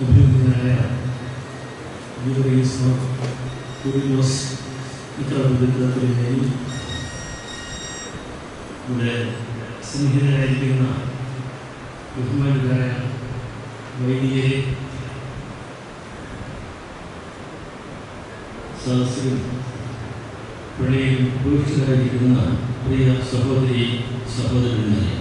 അഭിനന്ദനായ യുവറീസ് കുറിലോസ് ഇത്രപുത്രത്തിലേയും ഇവിടെ സ്നേഹിതരായിരിക്കുന്ന ബഹുമാനിതരായ വൈദികരെ സദസ്സിലും പള്ളിയിൽ ഉപേക്ഷിതരായിരിക്കുന്ന പ്രിയ സഹോദരി സഹോദരന്മാരെ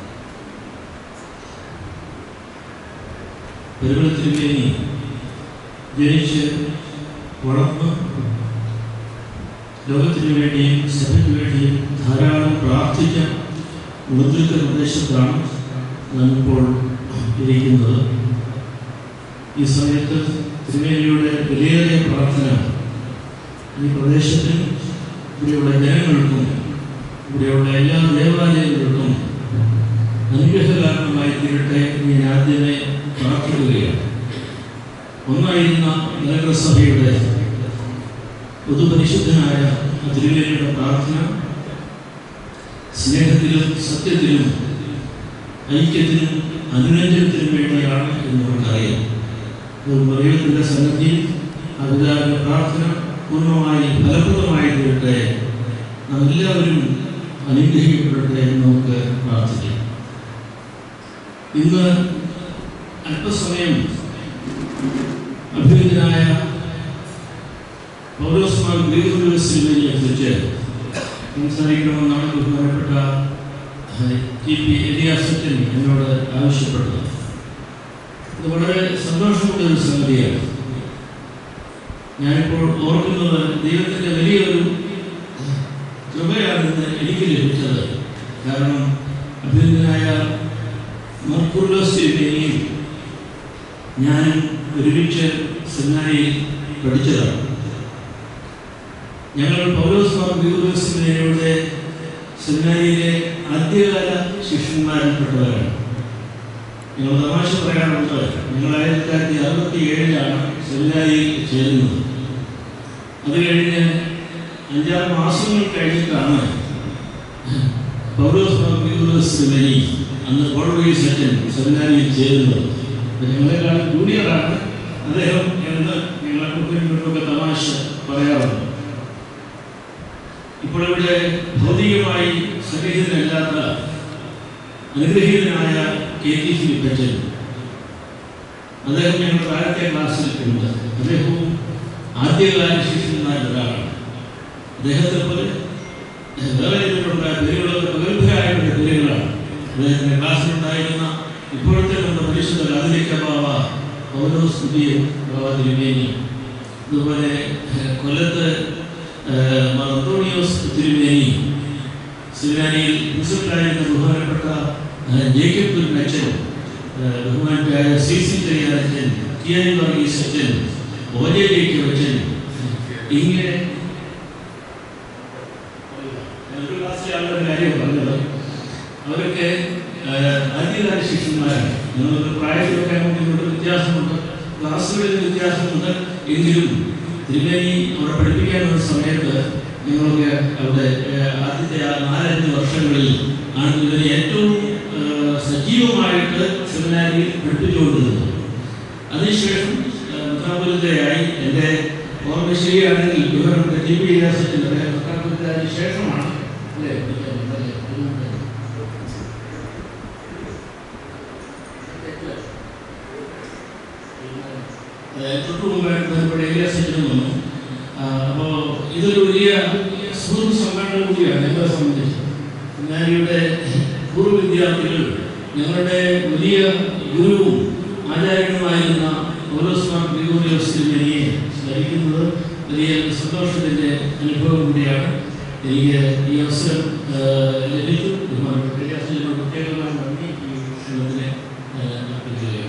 പെരുമളത്തിരുമേനി ജനിച്ച് വളർന്ന് ലോകത്തിനു വേണ്ടിയും സഭയ്ക്ക് വേണ്ടിയും ധാരാളം പ്രാർത്ഥിച്ച മുദ്രിക പ്രദേശത്താണ് നാം ഇപ്പോൾ ഇരിക്കുന്നത് ഈ സമയത്ത് തിരുമേനിയുടെ വിലയേറിയ പ്രാർത്ഥന ഈ പ്രദേശത്തിനും ഇവിടെയുള്ള ജനങ്ങൾക്കും ഇവിടെയുള്ള എല്ലാ ദേവാലയങ്ങൾക്കും അനുഗ്രഹകാരണമായി തീരട്ടെ എന്ന് ഞാൻ ആദ്യമേ പ്രാർത്ഥിക്കുകയാണ് ഒന്നായിരുന്ന നഗരസഭയുടെ പൊതുപരിശുദ്ധനായ തിരുവേലിയുടെ പ്രാർത്ഥന സ്നേഹത്തിലും സത്യത്തിലും ഐക്യത്തിനും അനുരഞ്ജനത്തിനും വേണ്ടിയാണ് എന്ന് നമുക്കറിയാം ദൈവത്തിൻ്റെ സന്നിധിയിൽ അഭിതാവിൻ്റെ പ്രാർത്ഥന പൂർണ്ണമായി ഫലപ്രദമായി തീരട്ടെ നാം എല്ലാവരും അനുഗ്രഹിക്കപ്പെടട്ടെ എന്ന് നമുക്ക് പ്രാർത്ഥിക്കാം ഇന്ന് അല്പസമയം അഭിനന്ദനായ പൗരോസ്മാൻ ഗ്രീഗോറിയസിനെ കുറിച്ച് സംസാരിക്കണമെന്നാണ് ബഹുമാനപ്പെട്ട ടി പി എലിയാസറ്റൻ എന്നോട് ആവശ്യപ്പെട്ടത് ഇത് വളരെ സന്തോഷമുള്ള ഒരു സംഗതിയാണ് ഞാനിപ്പോൾ ഓർക്കുന്നത് ദൈവത്തിൻ്റെ വലിയൊരു കൃപയാണെന്ന് എനിക്ക് ലഭിച്ചത് കാരണം അഭിനന്ദനായ മർക്കുർലോസിനെയും ഞാനും ഒരുമിച്ച് സെമിനാരിയിൽ പഠിച്ചതാണ് ഞങ്ങൾ പൗലോസ് മാർ ഗ്യൂറിയസിനെയുടെ സെമിനാരിയിലെ ആദ്യകാല ശിഷ്യന്മാരിൽപ്പെട്ടവരാണ് ഞങ്ങൾ തമാശ പറയാറുണ്ട് ഞങ്ങൾ ആയിരത്തി തൊള്ളായിരത്തി അറുപത്തി ഏഴിലാണ് സെമിനാരിയിൽ ചേരുന്നത് അത് കഴിഞ്ഞ് അഞ്ചാറ് മാസങ്ങൾ കഴിഞ്ഞിട്ടാണ് പൗലോസ് മാർ ഗ്യൂറിയസ് സെമിനാരി അന്ന് കോളേജ് അച്ഛൻ സെമിനാരിയിൽ ചേരുന്നത് ഞങ്ങളെക്കാൾ ജൂനിയറാണ് അദ്ദേഹം എന്ന് ഞങ്ങളെ കുട്ടികളൊക്കെ തമാശ പറയാറുണ്ട് ഇപ്പോൾ ഇവിടെ ഭൗതികമായി സന്നിഹിതനല്ലാത്ത അനുഗ്രഹീതനായ കെ ടി ഫിലിപ്പച്ചൻ അദ്ദേഹം ഞങ്ങളുടെ താഴത്തെ ക്ലാസ്സിൽ ഉണ്ട് അദ്ദേഹവും ആദ്യകാല ശിഷ്യന്മാരിൽ ഒരാളാണ് അദ്ദേഹത്തെ പോലെ വേറെ ഇതിലുണ്ടായ പേരുള്ളത് പ്രഗത്ഭരായവരുടെ പേരുകളാണ് അദ്ദേഹത്തിന്റെ ക്ലാസ്സിലുണ്ടായിരുന്ന ഇപ്പോഴത്തെ നമ്മുടെ പരിശുദ്ധ കാതലിക്ക ബാബ പൗലോസ് പുതിയ ബാബ തിരുമേനി അതുപോലെ കൊല്ലത്ത് മർത്തോണിയോസ് തിരുമേനി സിലാനിയിൽ പ്രിൻസിപ്പലായിരുന്ന ബഹുമാനപ്പെട്ട ജേക്കബ് അച്ഛൻ ബഹുമാനായ C C Cheriyachan T I Varghese അച്ഛൻ ഒ ജെ ജേക്കബ് അച്ഛൻ ഇങ്ങനെ ഒരു ക്ലാസ്സിലെ ആളുടെ കാര്യം പറഞ്ഞത് അവരൊക്കെ ആദ്യകാല ശിഷ്യന്മാരാണ് ഞങ്ങൾക്ക് പ്രായത്തിലൊക്കെ അങ്ങോട്ടും ഇങ്ങോട്ടും വ്യത്യാസമുണ്ട് ക്ലാസ്സുകളിൽ വ്യത്യാസമുണ്ട് എങ്കിലും തിരുമേനി അവിടെ പഠിപ്പിക്കാനുള്ള സമയത്ത് ഞങ്ങളൊക്കെ അവിടെ ആദ്യത്തെ ആ നാലഞ്ച് വർഷങ്ങളിൽ ആണ് ഇവരെ ഏറ്റവും സജീവമായിട്ട് സെമിനാരിയിൽ പഠിപ്പിച്ചുകൊണ്ടിരുന്നത് അതിനുശേഷം മെത്രാപുരതയായി എൻ്റെ ഓർമ്മ ശരിയാണെങ്കിൽ ബഹുമാനപ്പെട്ട ടി പി ഇലാസത്തിൻ്റെ മെത്രാപുരതയ്ക്ക് ശേഷമാണ് അല്ലേ തൊട്ടു മുമ്പായിട്ട് ബന്ധപ്പെട്ട ഏരിയാസിനും വന്നു അപ്പോൾ ഇതൊരു വലിയ സുഹൃത്ത് സമ്മേളനം കൂടിയാണ് ഞങ്ങളെ സംബന്ധിച്ച് ഞാനിവിടെ പൂർവ്വ വിദ്യാർത്ഥികൾ ഞങ്ങളുടെ വലിയ ഗുരുവും ആചാര്യനുമായിരുന്ന ഓരോസ്മാൻ ഗ്രിഗോറിയോസിനെ സ്മരിക്കുന്നത് വലിയ സന്തോഷത്തിൻ്റെ അനുഭവം കൂടിയാണ് എനിക്ക് ഈ അവസരം ലഭിച്ചു ബഹുമാനപ്പെട്ട ഏരിയാസിനോട് പ്രത്യേകമായി നന്ദി ഈ ക്ഷണത്തിന് അർപ്പിക്കുകയാണ്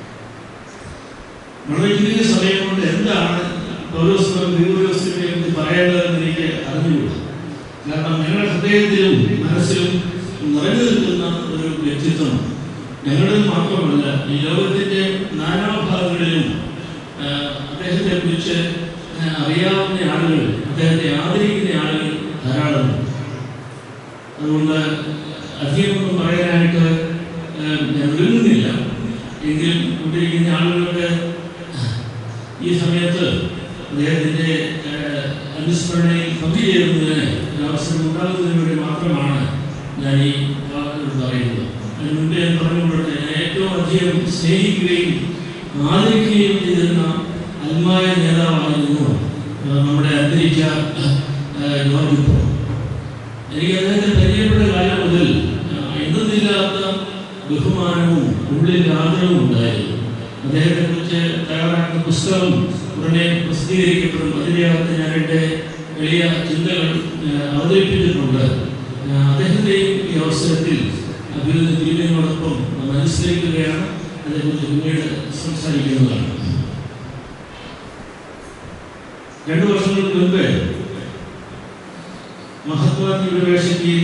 വളരെ ചുരുങ്ങിയ സമയം കൊണ്ട് എന്താണ് പൗരോസ്വരം ദൈവോസ്വരെ എന്ന് പറയേണ്ടതെന്ന് എനിക്ക് അറിഞ്ഞുകൂടാ കാരണം ഞങ്ങളുടെ ഹൃദയത്തിലും മനസ്സിലും നിറഞ്ഞു നിൽക്കുന്ന ഒരു വ്യക്തിത്വമാണ് ഞങ്ങളുടെ മാത്രമല്ല ഈ ലോകത്തിന്റെ നാനാഭാഗങ്ങളിലും അദ്ദേഹത്തെ കുറിച്ച് അറിയാവുന്ന ആളുകൾ അദ്ദേഹത്തെ ആദരിക്കുന്ന ആളുകൾ ധാരാളമുണ്ട് അതുകൊണ്ട് അധികമൊന്നും പറയാനായിട്ട് ഞാൻ ഒരുങ്ങുന്നില്ല എങ്കിലും കൂട്ടിരിക്കുന്ന ആളുകൾക്ക് ഈ സമയത്ത് അദ്ദേഹത്തിൻ്റെ ഏഹ്, അനുസ്മരണയിൽ പങ്കുചേരുന്നതിന് ഒരു അവസരം ഉണ്ടാകുന്നതിന് വേണ്ടി മാത്രമാണ് ഞാൻ ഈ വാക്കുകൾ പറയുന്നത് അതിന് മുമ്പ് ഞാൻ പറഞ്ഞുകൊള്ളട്ടെ ഞാൻ ഏറ്റവും അധികം സ്നേഹിക്കുകയും ആദരിക്കുകയും ചെയ്തിരുന്ന അൽമായ നേതാവായിരുന്നു ഏഹ്, നമ്മുടെ അന്തരിച്ച ഏഹ്, ജോർജ് പോൾ എനിക്ക് അദ്ദേഹത്തെ പരിചയപ്പെട്ട കാലം മുതൽ ഏഹ്, എന്തെന്നില്ലാത്ത ബഹുമാനവും ഉള്ളിൽ ആദരവും ഉണ്ടായിരുന്നു അദ്ദേഹത്തെ കുറിച്ച് തയ്യാറാക്കുന്ന പുസ്തകം ഉടനെ പ്രസിദ്ധീകരിക്കപ്പെടും അതിനകത്ത് ഞാൻ എൻ്റെ വലിയ ചിന്തകൾ ഏഹ്, അവതരിപ്പിച്ചിട്ടുണ്ട് ഏഹ്, അദ്ദേഹത്തെയും ഈ അവസരത്തിൽ അഭിനന്ദിക്കുന്നതിനോടൊപ്പം നമ്മൾ അനുസ്മരിക്കുകയാണ് അതേക്കുറിച്ച് പിന്നീട് സംസാരിക്കുന്നതാണ് രണ്ടു വർഷങ്ങൾക്ക് മുൻപ് മഹാത്മാഗാന്ധി യൂണിവേഴ്സിറ്റിയിൽ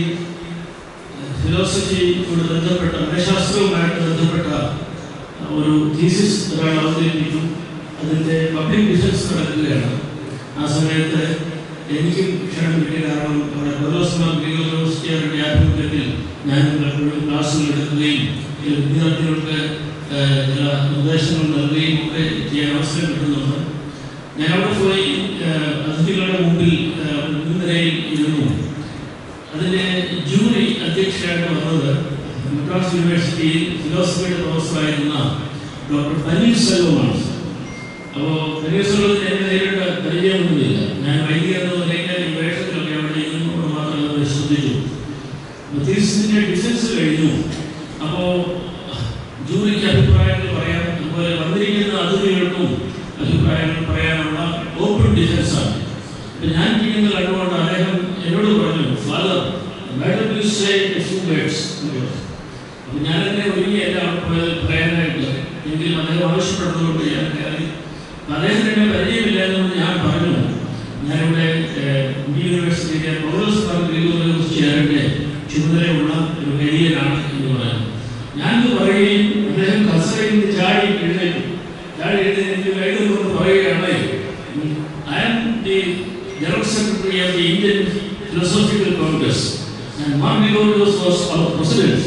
ഫിലോസഫിയോട് ബന്ധപ്പെട്ട മനഃശാസ്ത്രവുമായിട്ട് ബന്ധപ്പെട്ട ഒരു തീസിസ് ഒരാൾ അവതരിപ്പിച്ചു അതിൻ്റെ പബ്ലിക് ഡിഫൻസ് നടക്കുകയാണ് ആ സമയത്ത് എനിക്കും ക്ഷണം കിട്ടിയ കാരണം അവിടെ ബദോസ്മാ ഗ്രീഗോ യൂണിവേഴ്സിറ്റിയുടെ ആഭിമുഖ്യത്തിൽ ഞാൻ പലപ്പോഴും ക്ലാസ്സുകൾ എടുക്കുകയും ചില വിദ്യാർത്ഥികൾക്ക് ഏഹ്, ചില നിർദ്ദേശങ്ങൾ നൽകുകയും ഒക്കെ ചെയ്യാൻ അവസരം കിട്ടുന്നുണ്ട് ഞാൻ അവിടെ പോയി ഏഹ്, അതിഥികളുടെ മുമ്പിൽ ഏഹ്, മുൻനിരയിൽ ഇരുന്നു അതിൻ്റെ ജൂറി അധ്യക്ഷയായിട്ട് വന്നത് മദ്രാസ് യൂണിവേഴ്സിറ്റിയിൽ ഫിലോസഫിയുടെ പ്രൊഫസറായിരുന്ന ഡോക്ടർ പനീർസെൽവമാണ് അപ്പോൾ പനീർസെൽവത്തിന് എന്നെ നേരിട്ട് പരിചയമൊന്നുമില്ല ഞാൻ വൈകി എന്ന നിലയ്ക്ക് ഈ വേഷത്തിലൊക്കെ അവിടെ ഇരുന്നതുകൊണ്ട് മാത്രം അത് ശ്രദ്ധിച്ചു തീസിന്റെ ഡിഫൻസ് കഴിഞ്ഞു അപ്പോൾ ജൂറിക്ക് അഭിപ്രായങ്ങൾ പറയാൻ അതുപോലെ വന്നിരിക്കുന്ന അതിഥികൾക്കും അഭിപ്രായങ്ങൾ പറയാനുള്ള ഓപ്പൺ ഡിഫൻസാണ് ഇപ്പൊ ഞാൻ ചെയ്യുന്നത് കണ്ടുകൊണ്ട് അദ്ദേഹം എന്നോട് പറഞ്ഞു father madam you say a few words അപ്പൊ ഞാൻ എന്നെ ഒരുങ്ങി എല്ലാം പറയാനായിട്ട് എങ്കിലും അദ്ദേഹം ആവശ്യപ്പെടുന്നതുകൊണ്ട് ഞാൻ കയറി അപ്പൊ അദ്ദേഹത്തിന് എന്നെ പരിചയമില്ലായിരുന്നു ഞാൻ പറഞ്ഞു ഞാനിവിടെ ഏഹ്, ഇന്ത്യ യൂണിവേഴ്സിറ്റിയിലെ പൗലോസ് യൂണിവേഴ്സിറ്റിയുടെ ചുമതലയുള്ള ഒരു കരിയറാണ് എന്ന് പറഞ്ഞു ഞാനിത് പറയുകയും അദ്ദേഹം കസറയിൽ നിന്ന് ചാടി എഴുന്നേറ്റു ചാടി എഴുന്നേറ്റ് എനിക്ക് കൈ കൊണ്ട് പറയുകയാണ് I am the General Secretary of the Indian Philosophical Congress and Mark Gregorius was our president.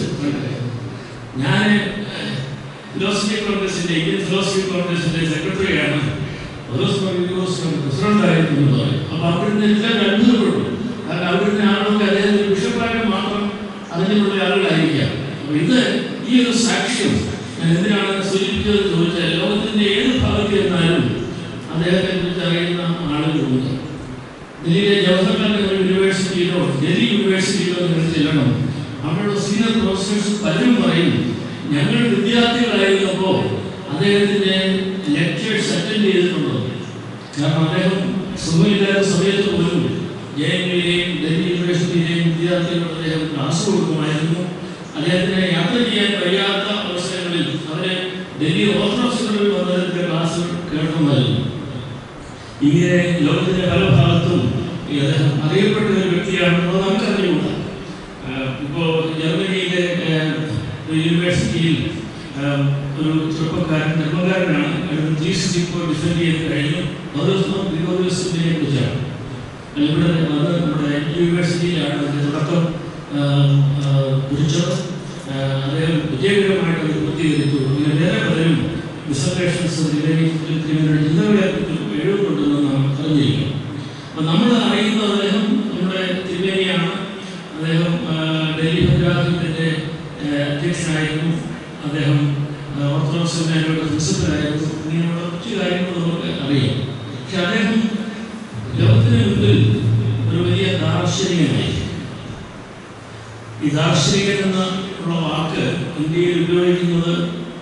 ഞാൻ ഫിലോസഫി കോൺഗ്രസിന്റെ ഇന്ത്യൻ ഫിലോസഫി കോൺഗ്രസിന്റെ സെക്രട്ടറിയാണ് പ്രസിഡന്റ് ആയിരുന്നു എന്ന് പറയും അപ്പൊ അവിടുന്ന് എല്ലാവരും അത്ഭുതപ്പെട്ടു കാരണം അവിടുന്ന് ആളുകൾക്ക് അദ്ദേഹം ഒരു ബിഷപ്പായിട്ട് മാത്രം അതിനുള്ള ആളുകളായിരിക്കാം അപ്പൊ ഇത് ഈ ഒരു സാക്ഷ്യം ഞാൻ എന്തിനാണ് സൂചിപ്പിച്ചത് ചോദിച്ചാൽ ലോകത്തിന്റെ ഏത് ഭാഗത്ത് ചെന്നാലും അദ്ദേഹത്തെ കുറിച്ച് അറിയുന്ന ആളുകളുണ്ട് ഡൽഹിയിലെ ജവഹർലാൽ നെഹ്റു യൂണിവേഴ്സിറ്റിയിലോ ഡൽഹി യൂണിവേഴ്സിറ്റിയിലോ നിങ്ങൾ ചെല്ലണം അവിടെയുള്ള സീനിയർ പ്രൊഫസേഴ്സ് പലരും പറയും ഞങ്ങൾ വിദ്യാർത്ഥികളായിരുന്നപ്പോൾ അദ്ദേഹത്തിന്റെ ലെക്ചേഴ്സ് അറ്റൻഡ് ചെയ്തിട്ടുണ്ട് കാരണം അദ്ദേഹം സുഖമില്ലാത്ത സമയത്ത് പോലും ജെ എൻ യുയിലെയും ഡൽഹി യൂണിവേഴ്സിറ്റിയിലെയും വിദ്യാർത്ഥികളോട് അദ്ദേഹം ക്ലാസ് കൊടുക്കുമായിരുന്നു അദ്ദേഹത്തിന് യാത്ര ചെയ്യാൻ കഴിയാത്ത അവസരങ്ങളിൽ അവര് ഡൽഹി ഓർത്തഡോക്സുകളിൽ വന്നതിന്റെ ക്ലാസ്സുകൾ കേൾക്കുമായിരുന്നു ഇങ്ങനെ ലോകത്തിന്റെ പല ഭാഗത്തും ഈ അദ്ദേഹം അറിയപ്പെട്ട ഒരു വ്യക്തിയാണെന്ന് നമുക്കറിഞ്ഞുകൂടാ ആഹ് ഇപ്പോ ജർമ്മനിയിലെ ആഹ് ഒരു യൂണിവേഴ്സിറ്റിയിൽ ആഹ് ഒരു ചെറുപ്പക്കാരൻ ധർമ്മകാരനാണ് ജീസസ് ഇപ്പോൾ ഡിഫെൻഡ് ചെയ്ത് കഴിഞ്ഞു ഓരോരുത്തരും ഗ്രിഗോറിയസിനെ കുറിച്ചാണ് അല്ല, ഇവിടെ അത് നമ്മുടെ യൂണിവേഴ്സിറ്റിയിലാണ് അതിന്റെ തുടക്കം ആഹ് ആഹ് കുറിച്ചത് ആഹ് അദ്ദേഹം വിജയകരമായിട്ട് അത് പൂർത്തീകരിച്ചു ഇങ്ങനെ വേറെ പലരും ഡിസർട്ടേഷൻസ് ചിന്തകളെ എഴുതുന്നുണ്ടെന്ന് നാം അറിഞ്ഞിരിക്കണം അപ്പൊ നമ്മൾ അറിയുന്ന അദ്ദേഹം നമ്മുടെ തിരുവേനിയാണ് അദ്ദേഹം ആ, ഡൽഹി പഞ്ചാബിന്റെ അധ്യക്ഷനായിരുന്നു അദ്ദേഹം ആ, ഓർത്തഡോക്സ് സെമിനാരിയുടെ പ്രിൻസിപ്പലായിരുന്നു ഇങ്ങനെയുള്ള കുറച്ച് കാര്യങ്ങൾ നമുക്ക് അറിയാം പക്ഷെ അദ്ദേഹം ലോകത്തിന് മുമ്പിൽ ഒരു വലിയ ദാർശനികനായി ഈ ദാർശനികൻ എന്ന ഉള്ള വാക്ക് ഇന്ത്യയിൽ ഉപയോഗിക്കുന്നത്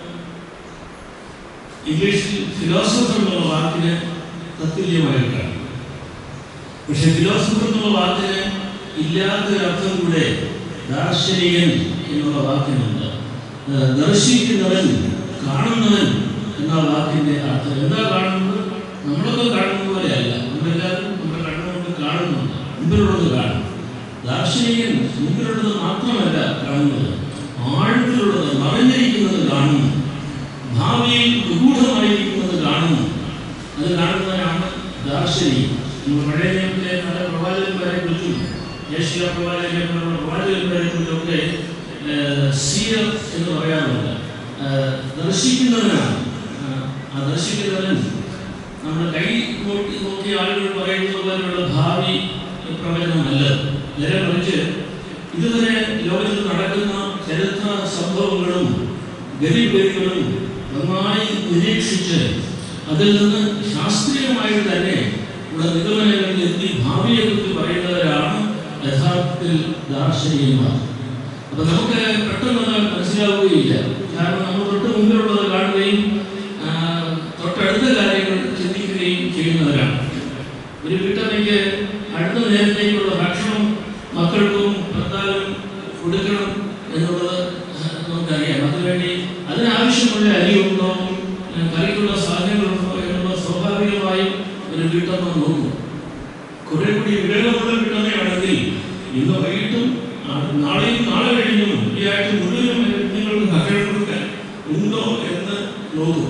ഇംഗ്ലീഷിൽ ഫിലോസഫർ എന്നുള്ള വാക്കിന് തത്തുല്യമായിട്ടാണ് പക്ഷെ ഫിലോസഫർ എന്നുള്ള വാക്കിന് ഇല്ലാത്തൊരർത്ഥം കൂടെ ദാർശനികൻ എന്നുള്ള വാക്കിനുണ്ട് ഏഹ് ദർശിക്കുന്നവൻ കാണുന്നവൻ എന്ന വാക്കിന്റെ അർത്ഥം എന്താ കാണുന്നത് നമ്മളൊക്കെ കാണുന്ന പോലെയല്ല നമ്മളെല്ലാവരും നമ്മുടെ കണ്ണുകൊണ്ട് കാണുന്നുണ്ട് മുമ്പിലുള്ളത് കാണും ദാർശനികൻ മുമ്പിലുള്ളത് മാത്രമല്ല കാണുന്നത് ആഴത്തിലുള്ളത് മറഞ്ഞിരിക്കുന്നത് കാണുന്നു ഭാവിയിൽ നിഗൂഢമായിരിക്കുന്നത് കാണുന്നു അത് കാണുന്നവരാണ് ദാർശനികൻ നമ്മൾ പഴയ നിയമത്തിലെ പല പ്രവാചകന്മാരെ കുറിച്ചും ഏഷ്യ പ്രവാചകന്മാരുടെ പ്രവാചകന്മാരെ കുറിച്ചൊക്കെ സീയർ എന്ന് പറയാറുണ്ട് ആ, ദർശിക്കുന്നവനാണ് ആ, ആ ദർശിക്കുന്നവൻ നമ്മൾ കൈ നോക്കി നോക്കി ആളുകൾ പറയുന്നത് പോലെയുള്ള ഭാവി പ്രവചനമല്ല നേരെ മറിച്ച് ഇതുവരെ ലോകത്തിൽ നടക്കുന്ന ചരിത്ര സംഭവങ്ങളും ഗതിഗതികളും നന്നായി നിരീക്ഷിച്ച് അതിൽ നിന്ന് ശാസ്ത്രീയമായിട്ട് തന്നെ ഉള്ള നിഗമനങ്ങളിൽ എത്തി ഭാവിയെക്കുറിച്ച് പറയുന്നവരാണ് യഥാർത്ഥത്തിൽ ദാർശനികന്മാർ അപ്പൊ നമുക്ക് പെട്ടെന്ന് അത് മനസ്സിലാവുകയില്ല കാരണം നമ്മൾ തൊട്ട് മുമ്പിലുള്ളത് കാണുകയും ആ, തൊട്ടടുത്ത കാര്യങ്ങൾ ചിന്തിക്കുകയും ചെയ്യുന്നവരാണ് ഒരു വീട്ടമ്മയ്ക്ക് അടുത്ത നേരത്തേക്കുള്ള ഭക്ഷണം മക്കൾക്കും ഭർത്താവിനും കൊടുക്കണം എന്നുള്ളത് നമുക്കറിയാം അതിനുവേണ്ടി അതിനാവശ്യമുള്ള അരിയുണ്ടോ ഏ, കറിക്കുള്ള സാധനങ്ങളുണ്ടോ എന്നുള്ളത് സ്വാഭാവികമായും ഒരു വീട്ടമ്മ നോക്കും കുറെ കൂടി വിവേകമുള്ള വീട്ടമ്മയാണെങ്കിൽ ഇന്ന് വൈകിട്ടും ആ, നാളെയും നാളെ കഴിഞ്ഞും ഈ ആഴ്ച മുഴുവനും നിങ്ങൾക്ക് ഭക്ഷണം കൊടുക്കാൻ ഉണ്ടോ എന്ന് നോക്കും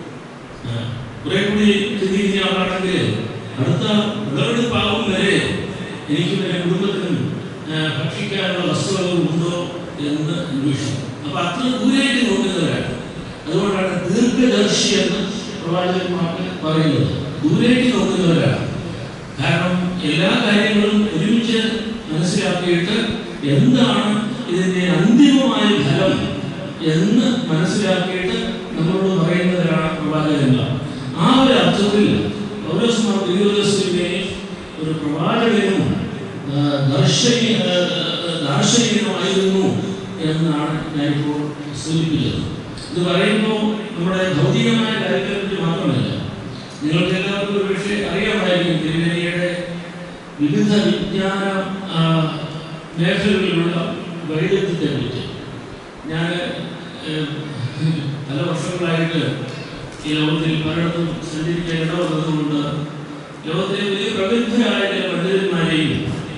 ആ, കുറെ കൂടി ചിന്തിക്കുന്ന ആളാണെങ്കിൽ അടുത്ത വിളവെടുപ്പാവും വരെ എനിക്കും എൻ്റെ കുടുംബത്തിനും ആ, ഭക്ഷിക്കാനുള്ള വസ്തുവകൾ ഉണ്ടോ എന്ന് അന്വേഷിക്കും അപ്പൊ അത്ര ദൂരേക്ക് നോക്കുന്നവരാണ് അതുകൊണ്ടാണ് ദീർഘദർശി എന്ന് പ്രവാചകന്മാർക്ക് പറയുന്നത് ദൂരേക്ക് നോക്കുന്നവരാണ് കാരണം എല്ലാ കാര്യങ്ങളും ഒരുമിച്ച് മനസ്സിലാക്കിയിട്ട് എന്താണ് ഇതിന്റെ അന്തിമമായ ഫലം എന്ന് മനസ്സിലാക്കിയിട്ട് നമ്മളോട് പറയുന്നവരാണ് പ്രവാചകന്മാർ ആ ഒരു അർത്ഥത്തിൽ പൗരസ്മാർ ദൈവദസ്സിനെ ഒരു പ്രവാചകനും ആ, ദർശനി ആ, ആ, ദാർശനികനുമായിരുന്നു എന്നാണ് ഞാനിപ്പോൾ സൂചിപ്പിച്ചത് ഇത് പറയുമ്പോൾ നമ്മുടെ ഭൗതികമായ കാര്യത്തെക്കുറിച്ച് മാത്രമല്ല നിങ്ങൾക്ക് എല്ലാവർക്കും ഒരു പക്ഷേ അറിയാമായിരിക്കും തിരുവനന്തയുടെ വിവിധ വിജ്ഞാന ആ, മേഖലകളിലുള്ള വൈദഗ്ധ്യത്തെ കുറിച്ച് ഞാൻ ഏഹ്, പല വർഷങ്ങളായിട്ട് ഈ ലോകത്തിൽ പലയിടത്തും സഞ്ചരിക്കാൻ ഇടവന്നതുകൊണ്ട് ലോകത്തിലെ വലിയ പ്രഗത്ഭരായ ചില പണ്ഡിതന്മാരെയും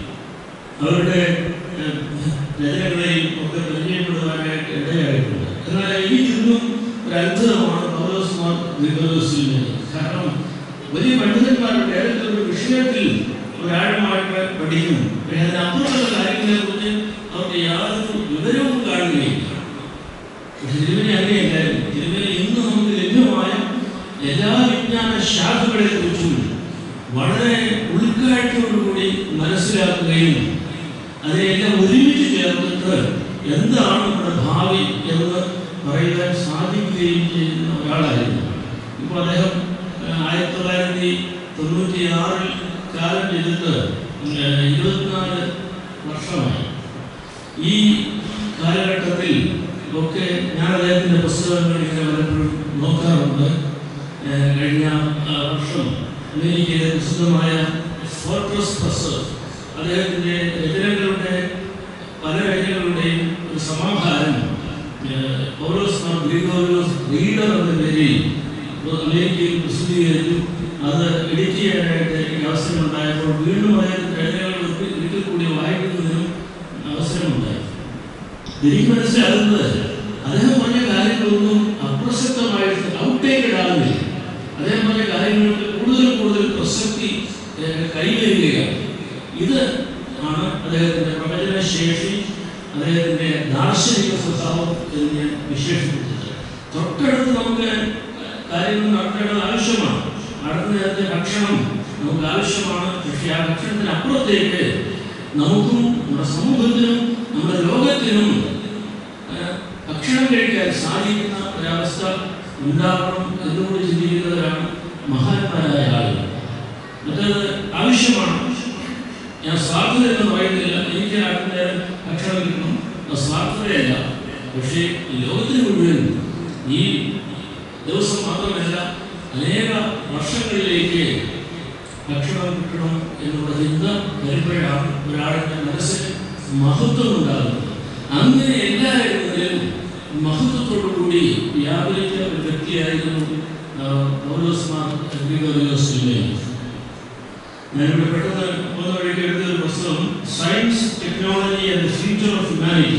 അവരുടെ ഏഹ്, രചനകളെയും ഒക്കെ പരിചയപ്പെടുവാനായിട്ട് ഇടയായിട്ടുണ്ട് എന്നാൽ എനിക്കിന്നും ഒരു അത്ഭുതമാണ് പൗലോസ്മാർ നിക്കോലോസിനെ കാരണം വലിയ പണ്ഡിതന്മാരുടെ ഏതെങ്കിലും ഒരു വിഷയത്തിൽ ഒരാഴമായിട്ട് പഠിക്കും പക്ഷേ അതിനപ്പുറമുള്ള കാര്യങ്ങളെ കുറിച്ച് അവർക്ക് യാതൊരു വിവരവും കാണുകയില്ല പക്ഷെ തിരുമല അങ്ങനെയല്ലായിരുന്നു തിരുമല ഇന്ന് നമുക്ക് ലഭ്യമായ എല്ലാ വിജ്ഞാന ശാഖകളെ കുറിച്ചും വളരെ ഉൾക്കാഴ്ചയോടുകൂടി മനസ്സിലാക്കുകയും അതിനെല്ലാം ഒരുമിച്ച് ചേർത്തിട്ട് എന്താണ് നമ്മുടെ ഭാവി എന്ന് പറയുവാൻ സാധിക്കുകയും ചെയ്യുന്ന ഒരാളായിരുന്നു ഇപ്പോൾ അദ്ദേഹം ആ, ആയിരത്തി തൊള്ളായിരത്തി തൊണ്ണൂറ്റി ആറിൽ കാലം ചെയ്തിട്ട് ആ, ഇരുപത്തിനാല് വർഷമായി ഈ കാലഘട്ടത്തിൽ ഒക്കെ ഞാൻ അദ്ദേഹത്തിൻ്റെ പുസ്തകങ്ങൾ ഇങ്ങനെ പലപ്പോഴും നോക്കാറുണ്ട് ഏഹ് കഴിഞ്ഞ ആ, വർഷം അമേരിക്കയിലെ പ്രസിദ്ധമായ ഫോർട്രസ് പ്രസ് അദ്ദേഹത്തിൻ്റെ രചനകളുടെ പല രചനകളുടെയും ഒരു സമാഹാരം ഏഹ് പൗലോസ് മാർ ഗ്രിഗോറിയോസ് റീഡർ എന്ന പേരിൽ അമേരിക്കയിൽ പ്രസിദ്ധീകരിച്ചു അത് എഡിറ്റ് ചെയ്യാനായിട്ട് എനിക്ക് അവസരമുണ്ടായപ്പോൾ വീണ്ടും അദ്ദേഹത്തിൻ്റെ രചനകൾ ഒരിക്കൽ ഒരിക്കൽ കൂടി വായിക്കുന്നതിനും അവസരമുണ്ടായി എനിക്ക് മനസ്സിലാകുന്നത് അദ്ദേഹം പറഞ്ഞ കാര്യങ്ങളൊന്നും അപ്രസക്തമായിട്ട് ഔട്ട്ഡേറ്റഡ് ആകുന്നില്ല അദ്ദേഹം പറഞ്ഞ കാര്യങ്ങൾക്ക് കൂടുതൽ കൂടുതൽ പ്രസക്തി ഏഹ്, കൈവരികയാണ് ഇത് ആണ് അദ്ദേഹത്തിന്റെ പ്രവചന ശേഷി അദ്ദേഹത്തിന്റെ ദാർശനിക സ്വഭാവം എന്ന് ഞാൻ വിശേഷിപ്പിച്ചത് തൊട്ടടുത്ത് നമുക്ക് കാര്യങ്ങൾ നടത്തേണ്ടത് ആവശ്യമാണ് അടുത്ത നേരത്തെ ഭക്ഷണം നമുക്ക് ആവശ്യമാണ് പക്ഷേ ആ ഭക്ഷണത്തിന് അപ്പുറത്തേക്ക് നമുക്കും നമ്മുടെ സമൂഹത്തിനും നമ്മുടെ ലോകത്തിനും ഏഹ്, ഭക്ഷണം കഴിക്കാൻ സാധിക്കുന്ന ഒരവസ്ഥ ഉണ്ടാകണം എന്നുകൂടി ചിന്തിക്കുന്നവരാണ് മഹാന്മാരായ ആളുകൾ മറ്റത് ആവശ്യമാണ് ഞാൻ സ്വാർത്ഥത എന്ന് പറയുന്നില്ല എനിക്ക് അടുത്ത നേരം ഭക്ഷണം കിട്ടണം അത് സ്വാർത്ഥതയല്ല പക്ഷേ ഈ ലോകത്തിന് മുഴുവൻ ഈ ദിവസം മാത്രമല്ല അനേക വർഷങ്ങളിലേക്ക് ഭക്ഷണം കിട്ടണം എന്നുള്ള ചിന്ത വരുമ്പോഴാണ് ഒരാളുടെ മനസ്സിന് മഹത്വം ഉണ്ടാകുന്നത് അങ്ങനെ എല്ലാവരും മഹത്വത്തോടു കൂടി വ്യാപരിച്ച ഒരു വ്യക്തിയായിരുന്നു ആ, പൗലോസ് മാർ ഗ്രിഗോറിയോസ് തിരുമേനി. ഞാനിവിടെ പെട്ടെന്ന് പോകുന്ന വഴിക്ക് എടുത്ത ഒരു പുസ്തകം science technology and future of humanity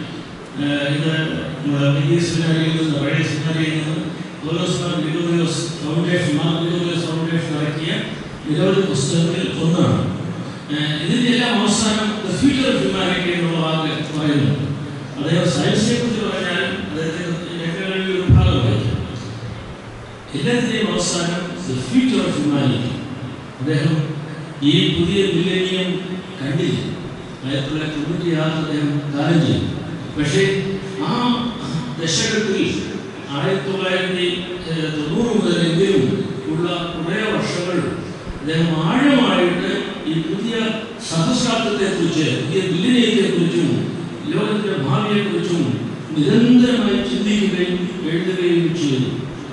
ഇത് നമ്മുടെ വലിയ സെമിനാരിയിൽ നിന്ന് പഴയ സെമിനാരിയിൽ നിന്ന് പൗലോസ് മാർ ഗ്രിഗോറിയോസ് ഫൗണ്ടേഷൻ മാർ ഗ്രിഗോറിയോസ് ഫൗണ്ടേഷൻ ഇറക്കിയ നിരവധി പുസ്തകങ്ങളിൽ ഒന്നാണ് ഏഹ് ഇതിന്റെ എല്ലാം അവസാനം ദ ഫ്യൂച്ചർ ഓഫ് ഹ്യൂമാനിറ്റി എന്നുള്ള വാക്ക് പറയുന്നു അദ്ദേഹം സയൻസിനെ കുറിച്ച് പറഞ്ഞാലും അദ്ദേഹത്തിന്റെ രചനകളിൽ എല്ലാത്തിൻ്റെയും അവസാനം ദ ഫ്യൂച്ചർ ഓഫ് ഹ്യൂമാനിറ്റി അദ്ദേഹം ഈ പുതിയ മില്ലേനിയം കണ്ടില്ല ആയിരത്തി തൊള്ളായിരത്തി തൊണ്ണൂറ്റി ആറിൽ അദ്ദേഹം കാലം ചെയ്തു പക്ഷേ ആ ദശകത്തിൽ ആയിരത്തി തൊള്ളായിരത്തി ഏഹ്, തൊണ്ണൂറ് മുതലെങ്കിലും ഉള്ള കുറേ വർഷങ്ങൾ അദ്ദേഹം ആഴമായിട്ട് ഈ പുതിയ സഹസ്രാബ്ദത്തെ കുറിച്ച് പുതിയ മില്ലിനിയത്തെ കുറിച്ചും ലോകത്തിന്റെ ഭാവിയെ കുറിച്ചും നിരന്തരമായി ചിന്തിക്കുകയും എഴുതുകയും ചെയ്തു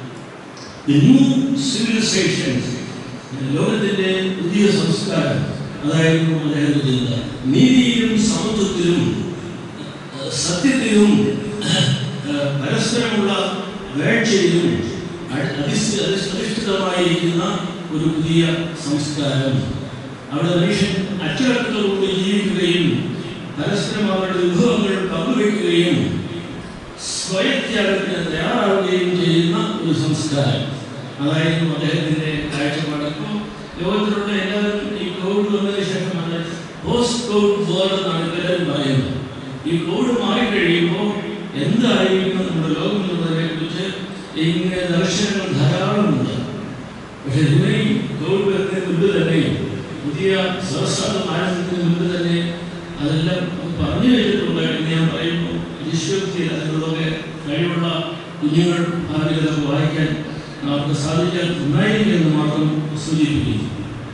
The new civilization, ലോകത്തിന്റെ പുതിയ സംസ്കാരം അതായിരുന്നു അദ്ദേഹം ചെയ്തത് നീതിയിലും സമത്വത്തിലും ഏഹ്, സത്യത്തിലും ഏഹ്, പരസ്പരമുള്ള വേഴ്ചയിലും അടി- അധിസ് അധിസ് അധിഷ്ഠിതമായിരിക്കുന്ന ഒരു പുതിയ സംസ്കാരം അവിടെ മനുഷ്യൻ അച്ചടക്കത്തോടുകൂടി ജീവിക്കുകയും പരസ്പരം അവരുടെ വിഭവങ്ങൾ പങ്കുവയ്ക്കുകയും സ്വയത്യാഗത്തിന് തയ്യാറാവുകയും ചെയ്യുന്ന ഒരു സംസ്കാരം അതായിരുന്നു അദ്ദേഹത്തിന്റെ കാഴ്ചപ്പാട് അപ്പോൾ ലോകത്തിലുള്ള എല്ലാവരും ഈ കോവിഡ് വന്നതിന് ശേഷമാണ് പോസ്റ്റ് കോവിഡ് വേൾഡ് എന്നാണ് എല്ലാവരും പറയുന്നത് ഈ കോവിഡ് മാറിക്കഴിയുമ്പോൾ എന്തായിരിക്കും നമ്മുടെ ലോകം എന്നുള്ളതിനെ കുറിച്ച് ഇങ്ങനെ ദർശനങ്ങൾ ധാരാളമുണ്ട് പക്ഷെ ഇതിനെയും കോവിഡ് വരുന്നതിന് മുമ്പ് തന്നെയും പുതിയ സഹസ്രാബ്ദം ആരംഭിക്കുന്നതിന് മുമ്പ് തന്നെ അതെല്ലാം പറഞ്ഞു വെച്ചിട്ടുണ്ട് എന്ന് ഞാൻ പറയുമ്പോൾ വിശ്വത്തിൽ അതിനുള്ളതൊക്കെ കഴിവുള്ള കുഞ്ഞുങ്ങൾ ഭാവിയിലൊക്കെ വായിക്കാൻ അവർക്ക് സാധിക്കാൻ ഉണ്ടായിരിക്കും എന്ന് മാത്രം സൂചിപ്പിക്കുന്നു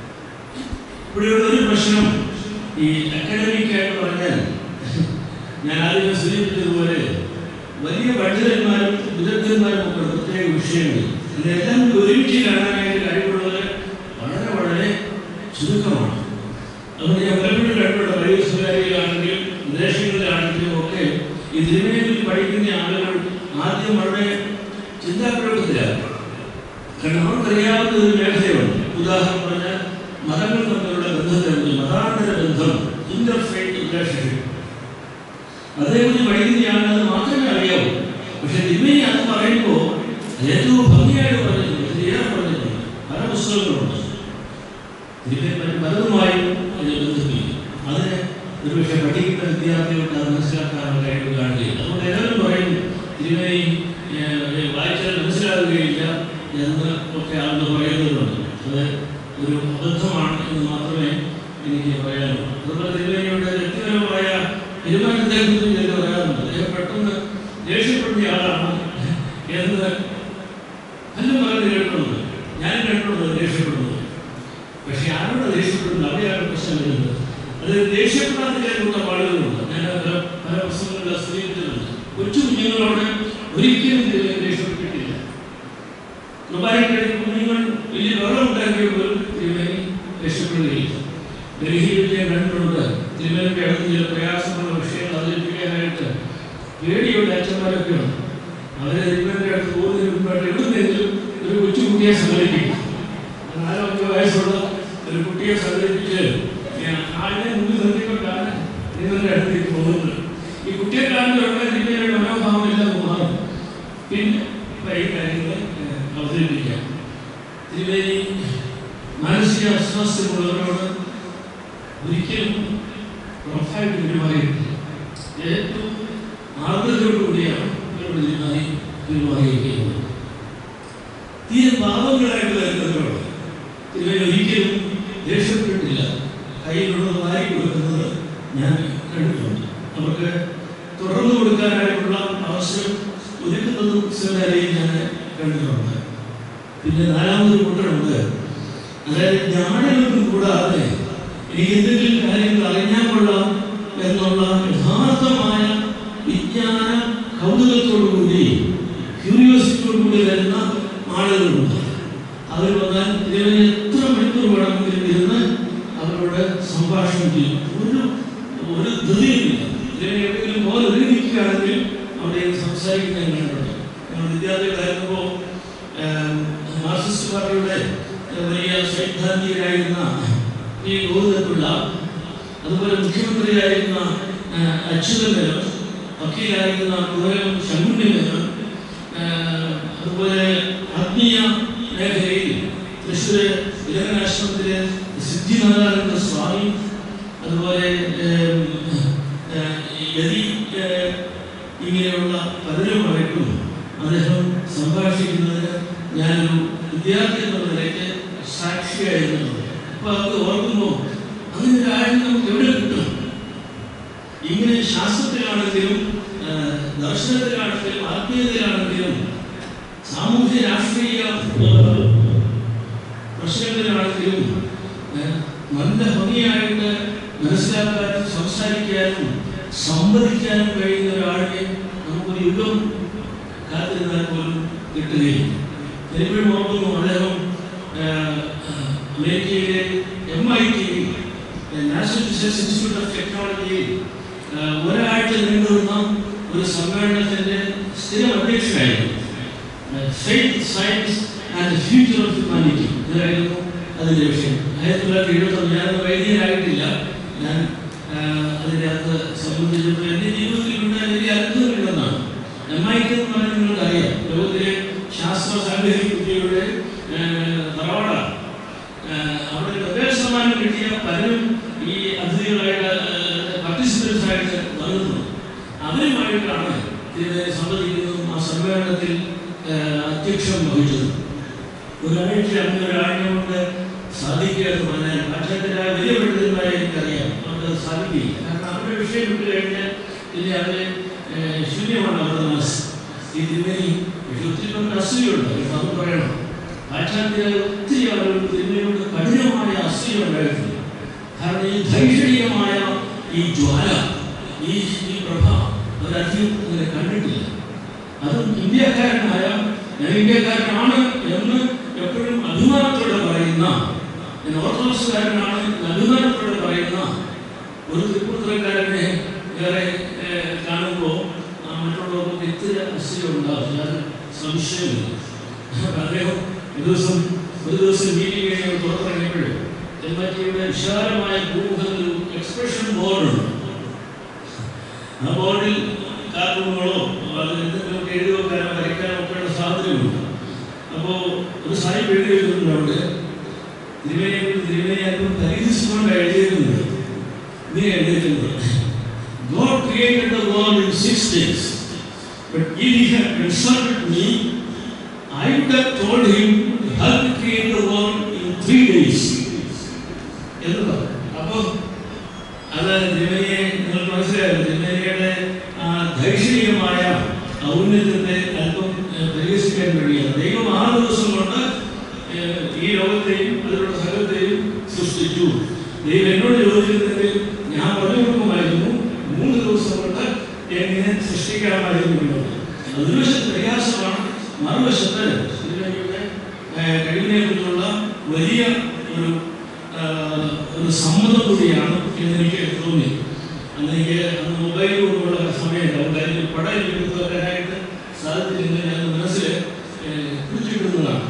ഇവിടെയുള്ള ഒരു പ്രശ്നം ഈ അക്കാഡമിക് ആയിട്ട് പറഞ്ഞാൽ ഞാൻ ആദ്യം സൂചിപ്പിച്ചതുപോലെ വലിയ പണ്ഡിതന്മാരും വിദഗ്ധന്മാരും ഒക്കെ ഉണ്ട് പ്രത്യേക വിഷയങ്ങൾ ഇതെല്ലാം കൂടി ഒരുമിച്ച് കാണാനായിട്ട് കഴിവുള്ളത് വളരെ വളരെ ചുരുക്കമാണ് അതുകൊണ്ട് ഞാൻ പലപ്പോഴും കണ്ടിട്ടുണ്ട് വലിയ സ്വകാര്യയിലാണെങ്കിലും വിദേശങ്ങളിലാണെങ്കിലും ഒക്കെ ഈ തിരുമേനിയിൽ പഠിക്കുന്ന ആളുകൾ ആദ്യം വളരെ ചിന്താക്കുഴപ്പത്തിലാണ് കാരണം അവർക്കറിയാവുന്ന ഒരു മേഖലയുണ്ട് ഉദാഹരണം പറഞ്ഞാൽ മതങ്ങൾ തമ്മിലുള്ള ബന്ധത്തെ കുറിച്ച് മതാന്തര ബന്ധം ഇന്റർഫേറ്റ് റിലേഷൻഷിപ്പ് അതേക്കുറിച്ച് പഠിക്കുന്നതാണ് അത് മാത്രമേ അറിയാവൂ പക്ഷെ തിരുമേനി അത് പറയുമ്പോൾ ഏറ്റവും ഭംഗിയായിട്ട് പറഞ്ഞിട്ടുണ്ട് ശരിയാ പറഞ്ഞിട്ടുണ്ട് പല പുസ്തകങ്ങളുണ്ട് ഇതിനെ പറ്റി പലതുമായും ഇത് ബന്ധിപ്പിക്കും അതിന് ഒരുപക്ഷെ പഠിക്കുന്ന വിദ്യാർത്ഥികൾക്ക് അത് മനസ്സിലാക്കാനുള്ള കഴിവ് കാണുകയില്ല അതുകൊണ്ട് എല്ലാവരും പറയും തിരുമേനി ഏഹ്, വായിച്ചാൽ മനസ്സിലാകുകയില്ല എന്ന് ഒക്കെ ആളുകൾ പറയുന്നതുണ്ട് അത് ഒരു അബദ്ധമാണ് എന്ന് മാത്രമേ എനിക്ക് പറയാനുള്ളൂ അതുപോലെ തിരുമേനിയുടെ വ്യക്തിപരമായ തീരുമാനത്തെ കുറിച്ച് ഞാൻ പറയാറുണ്ട് അദ്ദേഹം പെട്ടെന്ന് ദേഷ്യപ്പെടുന്ന ആളാണ് എന്ന് പലരും പറഞ്ഞു കേട്ടിട്ടുണ്ട് ഞാൻ കേട്ടിട്ടുണ്ട് ദേഷ്യപ്പെടുന്നത് പക്ഷെ ആരോട് ദേഷ്യപ്പെടുന്നത് അവിടെയാണ് പ്രശ്നം വരുന്നത് അത് ദേഷ്യപ്പെടാത്ത ചില കൂട്ടം ആളുകളുണ്ട് ഞാൻ അത് പല പ്രശ്നങ്ങളിൽ സൂചിപ്പിച്ചിട്ടുണ്ട് കൊച്ചു കുഞ്ഞുങ്ങളോട് ഒരിക്കലും ദൈവം ദേഷ്യപ്പെട്ടിട്ടില്ല ദുബായിക്കിടയിൽ കുഞ്ഞുങ്ങൾ വലിയ വെള്ളം ഉണ്ടാക്കിയ പോലും തിരുമേനി രക്ഷപ്പെടുകയില്ല ഡൽഹിയിൽ ഞാൻ കണ്ടിട്ടുണ്ട് തിരുമേനിയുടെ അടുത്ത് ചില പ്രയാസമുള്ള വിഷയങ്ങൾ അവതരിപ്പിക്കാനായിട്ട് പേടിയുള്ള അച്ഛന്മാരൊക്കെ ഉണ്ട് അവരെ തിരുമേനിയുടെ അടുത്ത് പോകുന്നതിന് മുമ്പായിട്ട് എവിടുന്നെങ്കിലും ഒരു കൊച്ചുകുട്ടിയെ സംഘടിപ്പിക്കും നാലോ അഞ്ചോ വയസ്സുള്ള ഒരു കുട്ടിയെ സംഘടിപ്പിച്ച് ഞാൻ ആളിനെ മുന്നിൽ നിർത്തിക്കൊണ്ടാണ് തിരുമേനിയുടെ അടുത്തേക്ക് പോകുന്നത് ഈ കുട്ടിയെ കാണുന്നവരുടെ തിരുമേനിയുടെ മനോഭാവം എല്ലാം മാറും പിന്നെ ഈ കാര്യങ്ങൾ ഏഹ്, അവതരിപ്പിക്കാം തിരുമേനി മാനസിക അസ്വാസ്ഥ്യമുള്ളവരോട് ഒരിക്കലും റഫായിട്ട് പെരുമാറിയിട്ടില്ല ഏറ്റവും ആർദ്രതയോടുകൂടിയാണ് ഇവരോട് പെരുമാറി പെരുമാറിയിരിക്കുന്നത് തീരെ പാപങ്ങളായിട്ട് വരുന്നവരോട് തിരുമേനി ഒരിക്കലും ദേഷ്യപ്പെട്ടില്ല കയ്യിലുള്ളത് വാരി കൊടുക്കുന്നത് ഞാൻ കണ്ടിട്ടുണ്ട് അവർക്ക് തുടർന്നു കൊടുക്കാനായിട്ടുള്ള അവസരം ഒരുക്കുന്നതും സിനിമയിലെയും ഞാൻ കണ്ടിട്ടുണ്ട് പിന്നെ നാലാമതൊരു കൂട്ടരുണ്ട് അതായത് ജ്ഞാനങ്ങളൊന്നും കൂടാതെ എനിക്ക് എന്തെങ്കിലും കാര്യങ്ങൾ അറിഞ്ഞാൽ കൊള്ളാം എന്നുള്ള യഥാർത്ഥമായ വിജ്ഞാന കൗതുകത്തോടുകൂടി ക്യൂരിയോസിറ്റിയോടുകൂടി വരുന്ന ആളുകളുണ്ട് അവർ വന്നാൽ ഇതിന് എത്ര മണിക്കൂർ വേണമെങ്കിലും ഇരുന്ന് അവരോട് സംഭാഷണം ചെയ്യും ഒരു ഒരു ധൃതിയുമില്ല ഇതിനെ എവിടെയെങ്കിലും പോലെ ഒരു നിൽക്കുകയാണെങ്കിൽ അവിടെ ഇരുന്ന് സംസാരിക്കുന്ന ഞാൻ കണ്ടിട്ടുണ്ട് ഞങ്ങൾ വിദ്യാർത്ഥികളായിരുന്നപ്പോൾ മാർക്സിസ്റ്റ് പാർട്ടിയുടെ ഏഹ്, വലിയ സൈദ്ധാന്തികരായിരുന്ന ഈ ഗോവിന്ദപിള്ള അതുപോലെ മുഖ്യമന്ത്രിയായിരുന്ന ഏഹ്, അച്യുതൻ മേനോൻ വക്കീലായിരുന്ന കുമരം ശങ്കുണ്ണി മേനോൻ ഏഹ്, അതുപോലെ ആത്മീയ മേഖലയിൽ തൃശ്ശൂർ വിലകനാശ്രമത്തിലെ സിദ്ധിനാരായണ സ്വാമി അതുപോലെ ഏഹ്, ഏഹ്, യതി ഏഹ്, ഇങ്ങനെയുള്ള പലരുമായിട്ടും അദ്ദേഹം സംഭാഷിക്കുന്നതിന് ഞാനൊരു വിദ്യാർത്ഥി എന്നുള്ള നിലയ്ക്ക് സാക്ഷിയായിരുന്നത് അപ്പോൾ അത് ഓർക്കുമ്പോൾ അങ്ങനെ ഒരു ആഴം നമുക്ക് എവിടെ കിട്ടും ഇങ്ങനെ ശാസ്ത്രത്തിലാണെങ്കിലും ആ, ദർശനത്തിലാണെങ്കിലും ആത്മീയതയിലാണെങ്കിലും സാമൂഹ്യ രാഷ്ട്രീയ ആ, പ്രശ്നങ്ങളിലാണെങ്കിലും ആ, നല്ല ഭംഗിയായിട്ട് മനസ്സിലാക്കാനും സംസാരിക്കാനും സംവദിക്കാനും കഴിയുന്ന ഒരാളിനെ നമുക്കൊരു യുഗം കാത്തിരുന്നാൽ പോലും കിട്ടുകയില്ല എനിപ്പോഴും ഓർക്കുന്നു അദ്ദേഹം ആ, അമേരിക്കയിലെ M I T national research institute of ടെക്നോളജിയിൽ ആ, ഒരാഴ്ച നീണ്ടുനിന്ന ഒരു സമ്മേളനത്തിന്റെ സ്ഥിരം അധ്യക്ഷനായിരുന്നു faith science and the future of humanity ഇതായിരുന്നു അതിൻ്റെ വിഷയം ആയിരത്തി തൊള്ളായിരത്തി എഴുപത്തൊന്ന് ഞാൻ വൈദ്യനായിട്ടില്ല ഞാൻ ആ, അതിനകത്ത് സംബന്ധിച്ചപ്പോൾ എൻ്റെ ജീവിതത്തിൽ ഉണ്ടായ വലിയ അത്ഭുതമില്ലെന്നാണ് എം ഐ ടി എന്ന് പറഞ്ഞാൽ നിങ്ങൾക്ക് അറിയാം ലോകത്തിലെ ശാസ്ത്ര സാങ്കേതിക വിദ്യയുടെ തറവാടാണ് അവിടെ നൊബേൽ സമ്മാനം കിട്ടിയ പലരും ഈ അതിഥികളായിട്ട് പാർട്ടിസിപ്പൻസ് ആയിട്ട് വന്നിട്ടുണ്ട് അവരുമായിട്ടാണ് ഇതിനെ സംബന്ധിക്കുന്നതും ആ സമ്മേളനത്തിൽ ആ, അധ്യക്ഷം വഹിച്ചത് ഒരാഴ്ച അങ്ങനെ ഒരാഴ്ച കൊണ്ട് സാധിക്കുക എന്ന് പറഞ്ഞാൽ പാശ്ചാത്യരായ വലിയ പണ്ഡിതന്മാരെ എനിക്കറിയാം അവർക്ക് സാധിക്കില്ല കാരണം അവരുടെ വിഷയം വിട്ട് കഴിഞ്ഞാൽ ഇല്ല അവര് ഏഹ്, ശൂന്യമാണ് അവരുടെ മനസ്സ് ഈ തിരുമേനി ഒത്തിരി കൊണ്ട് അസൂയുണ്ട് അത് പറയണം പാശ്ചാത്യരായ ഒത്തിരി ആളുകൾ തിരുമേനിയോട് കഠിനമായ അസൂയ ഉണ്ടായിട്ടുണ്ട് കാരണം ഈ ധൈഷണികമായ ഈ ജ്വാല ഈ ഈ പ്രഭ അവരധികം അങ്ങനെ കണ്ടിട്ടില്ല അതും ഇന്ത്യക്കാരനായ ഞാൻ ഇന്ത്യക്കാരനാണ് എന്ന് എപ്പോഴും അഭിമാനത്തോടെ പറയുന്ന ഞാൻ ഓർത്തഡോക്സുകാരനാണ് എന്ന് അഭിമാനത്തോടെ പറയുന്ന ഒരു തൃപ്പൂർത്തരക്കാരനെ വേറെ ഏഹ്, കാണുമ്പോൾ ആ മറ്റുള്ളവർക്ക് ഇത്തിരി അസൂയ ഉണ്ടാവും ഞാൻ സംശയമില്ല അദ്ദേഹം ഒരു ദിവസം ഒരു ദിവസം മീറ്റിംഗ് കഴിഞ്ഞ് പുറത്തിറങ്ങിയപ്പോൾ എംബറ്റിയുടെ വിശാലമായ ഭൂമുഖത്തിൽ ഒരു എക്സ്പ്രഷൻ ബോർഡുണ്ട് ആ ബോർഡിൽ കാർട്ടൂണുകളോ അത് എന്തെങ്കിലുമൊക്കെ എഴുതി വെക്കാനോ വരയ്ക്കാനോ ഒക്കെയുള്ള സ്വാതന്ത്ര്യമുണ്ട് അപ്പോൾ ഒരു സാഹിബ് എഴുതി വെച്ചിട്ടുണ്ട് അവിടെ തിരുവേനെ തിരുവേനെ അല്പം പരിഹസിച്ചുകൊണ്ട് എഴുതിയിരുന്നത് ഇങ്ങനെ എഴുതിയിട്ടുണ്ട് God created the world in six days. But if he had consulted me, I would have told him to help create the world in three days. എന്ന് പറഞ്ഞു. അപ്പോൾ അത് തിരുമേനിയെ നിങ്ങൾക്ക് മനസ്സിലായല്ലോ തിരുമേനിയുടെ ആ ധൈഷണികമായ ഔന്നത്യത്തെ അല്പം ഏഹ്, പരിഹസിക്കാൻ കഴിയില്ല ദൈവം ആറ് ദിവസം കൊണ്ട് ഏഹ്, ഈ ലോകത്തെയും അതിലുള്ള സകലത്തെയും സൃഷ്ടിച്ചു ദൈവം എന്നോട് ചോദിച്ചിരുന്നെങ്കിൽ ഞാൻ പറഞ്ഞു കൊടുക്കുമായിരുന്നു മൂന്ന് ദിവസം കൊണ്ട് എങ്ങനെ സൃഷ്ടിക്കാമായിരുന്നു എന്നുള്ളത് അതൊരു വശത്ത് പ്രയാസമാണ് മറുവശത്ത് തിരുമേനിയുടെ ഏഹ്, കഴിവിനെക്കുറിച്ചുള്ള വലിയ ഒരു ആഹ് ഒരു സമ്മതം കൂടിയാണ് എന്ന് എനിക്ക് തോന്നി അന്ന് എനിക്ക് അന്ന് മൊബൈൽ കൊണ്ടുള്ള സമയമില്ല അതുകൊണ്ട് അതിന് പടം എനിക്ക് എടുത്ത് വരാനായിട്ട് സാധിച്ചില്ലെങ്കിൽ ഞാൻ മനസ്സിൽ കുറിച്ചിടുന്നതാണ്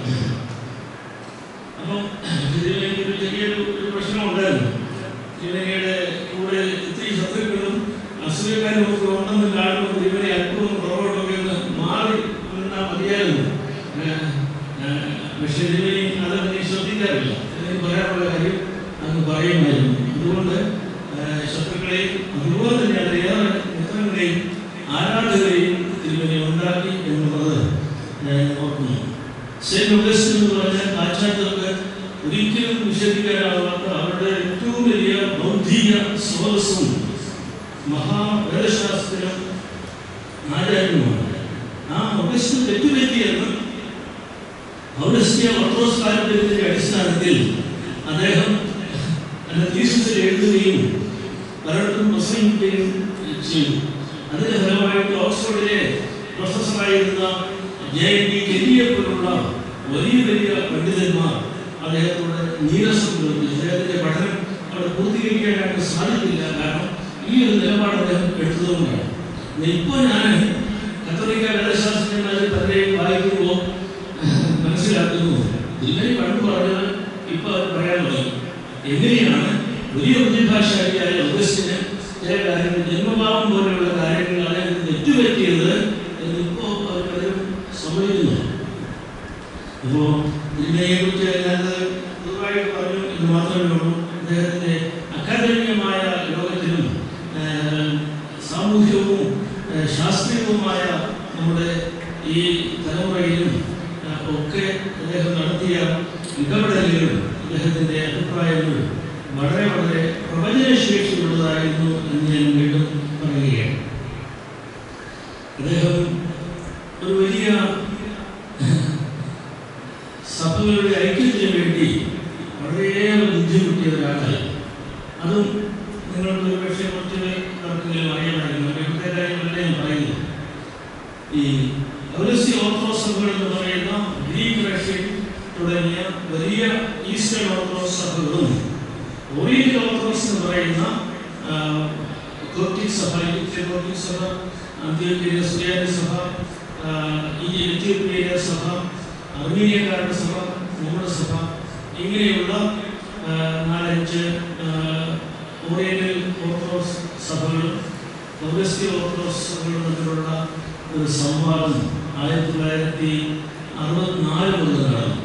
അപ്പം ഇതിലേക്ക് ഒരു ചെറിയൊരു ഒരു പ്രശ്നം ഉണ്ടായിരുന്നു ജീവനയുടെ കൂടെ ഇത്തിരി ശത്രുക്കളും അസൂയക്കാരും ഒക്കെ ഉണ്ടെന്ന് കാണുമ്പോൾ ജീവനെ അല്പവും പുറകോട്ടൊക്കെ ഒന്ന് മാറി നിന്നാൽ മതിയായിരുന്നു ഏഹ്, ഏഹ്, പക്ഷേ ജീവനി അത് നീ ശ്രദ്ധിക്കാറില്ല എനിക്ക് പറയാനുള്ള കാര്യം അങ്ങ് പറയുമായിരുന്നു അതുകൊണ്ട് ഏഹ്, ശത്രുക്കളെയും അതുപോലെ തന്നെ അതിലേറെ മിത്രങ്ങളെയും ആരാധകരെയും തിരുവനെ ഉണ്ടാക്കി എന്നുള്ളത് ഞാൻ ഓർക്കുന്നു സെന്റ് ഓഗസ്റ്റിൻ എന്ന് പറഞ്ഞാൽ പാശ്ചാത്യർക്ക് ഒരിക്കലും നിഷേധിക്കാനാവാത്ത അവരുടെ ഏറ്റവും വലിയ ബൗദ്ധിക സ്രോതസ്സും മഹാവേദശാസ്ത്രം ആചാര്യനുമാണ് ആ ഓഗസ്റ്റിൻ തെറ്റുപറ്റിയെന്ന് പൗരസ്ത്യ ഓർത്തഡോക്സ് പാരമ്പര്യത്തിന്റെ അടിസ്ഥാനത്തിൽ അദ്ദേഹം തന്റെ തീസിസിൽ എഴുതുകയും പലയിടത്തും പ്രസംഗിക്കുകയും ചെയ്തു അതിന്റെ ഫലമായിട്ട് ഓക്സ്ഫോർഡിലെ പ്രൊഫസറായിരുന്ന ജെ എൻ ഡി കെല്ലിയെ പോലുള്ള വലിയ വലിയ പണ്ഡിതന്മാർ അദ്ദേഹത്തോട് നീരസം പുലർത്തി അദ്ദേഹത്തിന്റെ പഠനം അവിടെ പൂർത്തീകരിക്കാനായിട്ട് സാധിക്കില്ല കാരണം ഈ ഒരു നിലപാട് അദ്ദേഹം എടുത്തതുകൊണ്ടാണ് ഇപ്പോൾ ഞാൻ കത്തോലിക്ക വേദശാസ്ത്രജ്ഞന്മാരെ പലരെയും വായിക്കുമ്പോൾ മനസ്സിലാക്കുന്നു ഇതിനെ പണ്ട് പറഞ്ഞത് ഇപ്പൊ അവർ പറയാൻ തുടങ്ങി എങ്ങനെയാണ് വലിയ ബുദ്ധിഭാഷാരിയായ ഓഗസ്റ്റിന് ചില കാര്യങ്ങൾ ജന്മഭാവം പോലെയുള്ള കാര്യങ്ങൾ അദ്ദേഹം തെറ്റുപറ്റിയത് എന്നിപ്പോ അവർ പലരും സമ്മതിക്കുന്നു അപ്പോ ഇതിനെക്കുറിച്ച് ഞാനത് പൊതുവായിട്ട് പറഞ്ഞു എന്ന് മാത്രമേ ഉള്ളൂ അദ്ദേഹത്തിന്റെ അക്കാദമികമായ ലോകത്തിലും ഏഹ്, സാമൂഹികവും ഏഹ്, ശാസ്ത്രീയവുമായ നമ്മുടെ ഈ തലമുറയിലും ഏഹ്, ഒക്കെ അദ്ദേഹം നടത്തിയ ഇടപെടലുകളും അദ്ദേഹത്തിൻ്റെ അഭിപ്രായങ്ങളും വളരെ വളരെ പ്രവചനശേഷിയുള്ളതായിരുന്നു എന്ന് ഞാൻ വീണ്ടും പറയുകയാണ് അദ്ദേഹം ഒരു വലിയ സഭകളുടെ ഐക്യത്തിന് വേണ്ടി വളരെയേറെ ബുദ്ധിമുട്ടിയ ഒരാളായി അതും നിങ്ങൾക്ക് ഒരുപക്ഷെ കുറച്ച് പേർക്കെങ്കിലും അറിയാമായിരുന്നു ഇവിടുത്തെ കാര്യങ്ങളല്ല ഞാൻ പറയുന്നു ഈ പൗരസ്യ ഓർത്തഡോക്സ് സഭകൾ എന്ന് പറയുന്ന ഗ്രീക്ക് റഷ്യൻ തുടങ്ങിയ വലിയ ഈസ്റ്റേൺ ഓർത്തഡോക്സ് സഭകളും ഓറിയന്റൽ ഓർത്തഡോക്സ് എന്ന് പറയുന്ന ആ, കോപ്റ്റിക് സഭ ഈജിപ്ഷ്യൻ കോപ്റ്റിക് സഭ അന്ത്യോക്യ സുറിയാനി സഭ ആ, ഈ എത്യോപ്യയിലെ സഭ അർമീനിയക്കാരുടെ സഭ നമ്മുടെ സഭ ഇങ്ങനെയുള്ള ആ, നാലഞ്ച് ആ, ഓറിയന്റൽ ഓർത്തഡോക്സ് സഭകളും പൗരസ്ത്യ ഓർത്തഡോക്സ് സഭകളും തമ്മിലുള്ള ഒരു സംവാദം ആയിരത്തി തൊള്ളായിരത്തി അറുപത്തിനാല് മുതൽ നടന്നു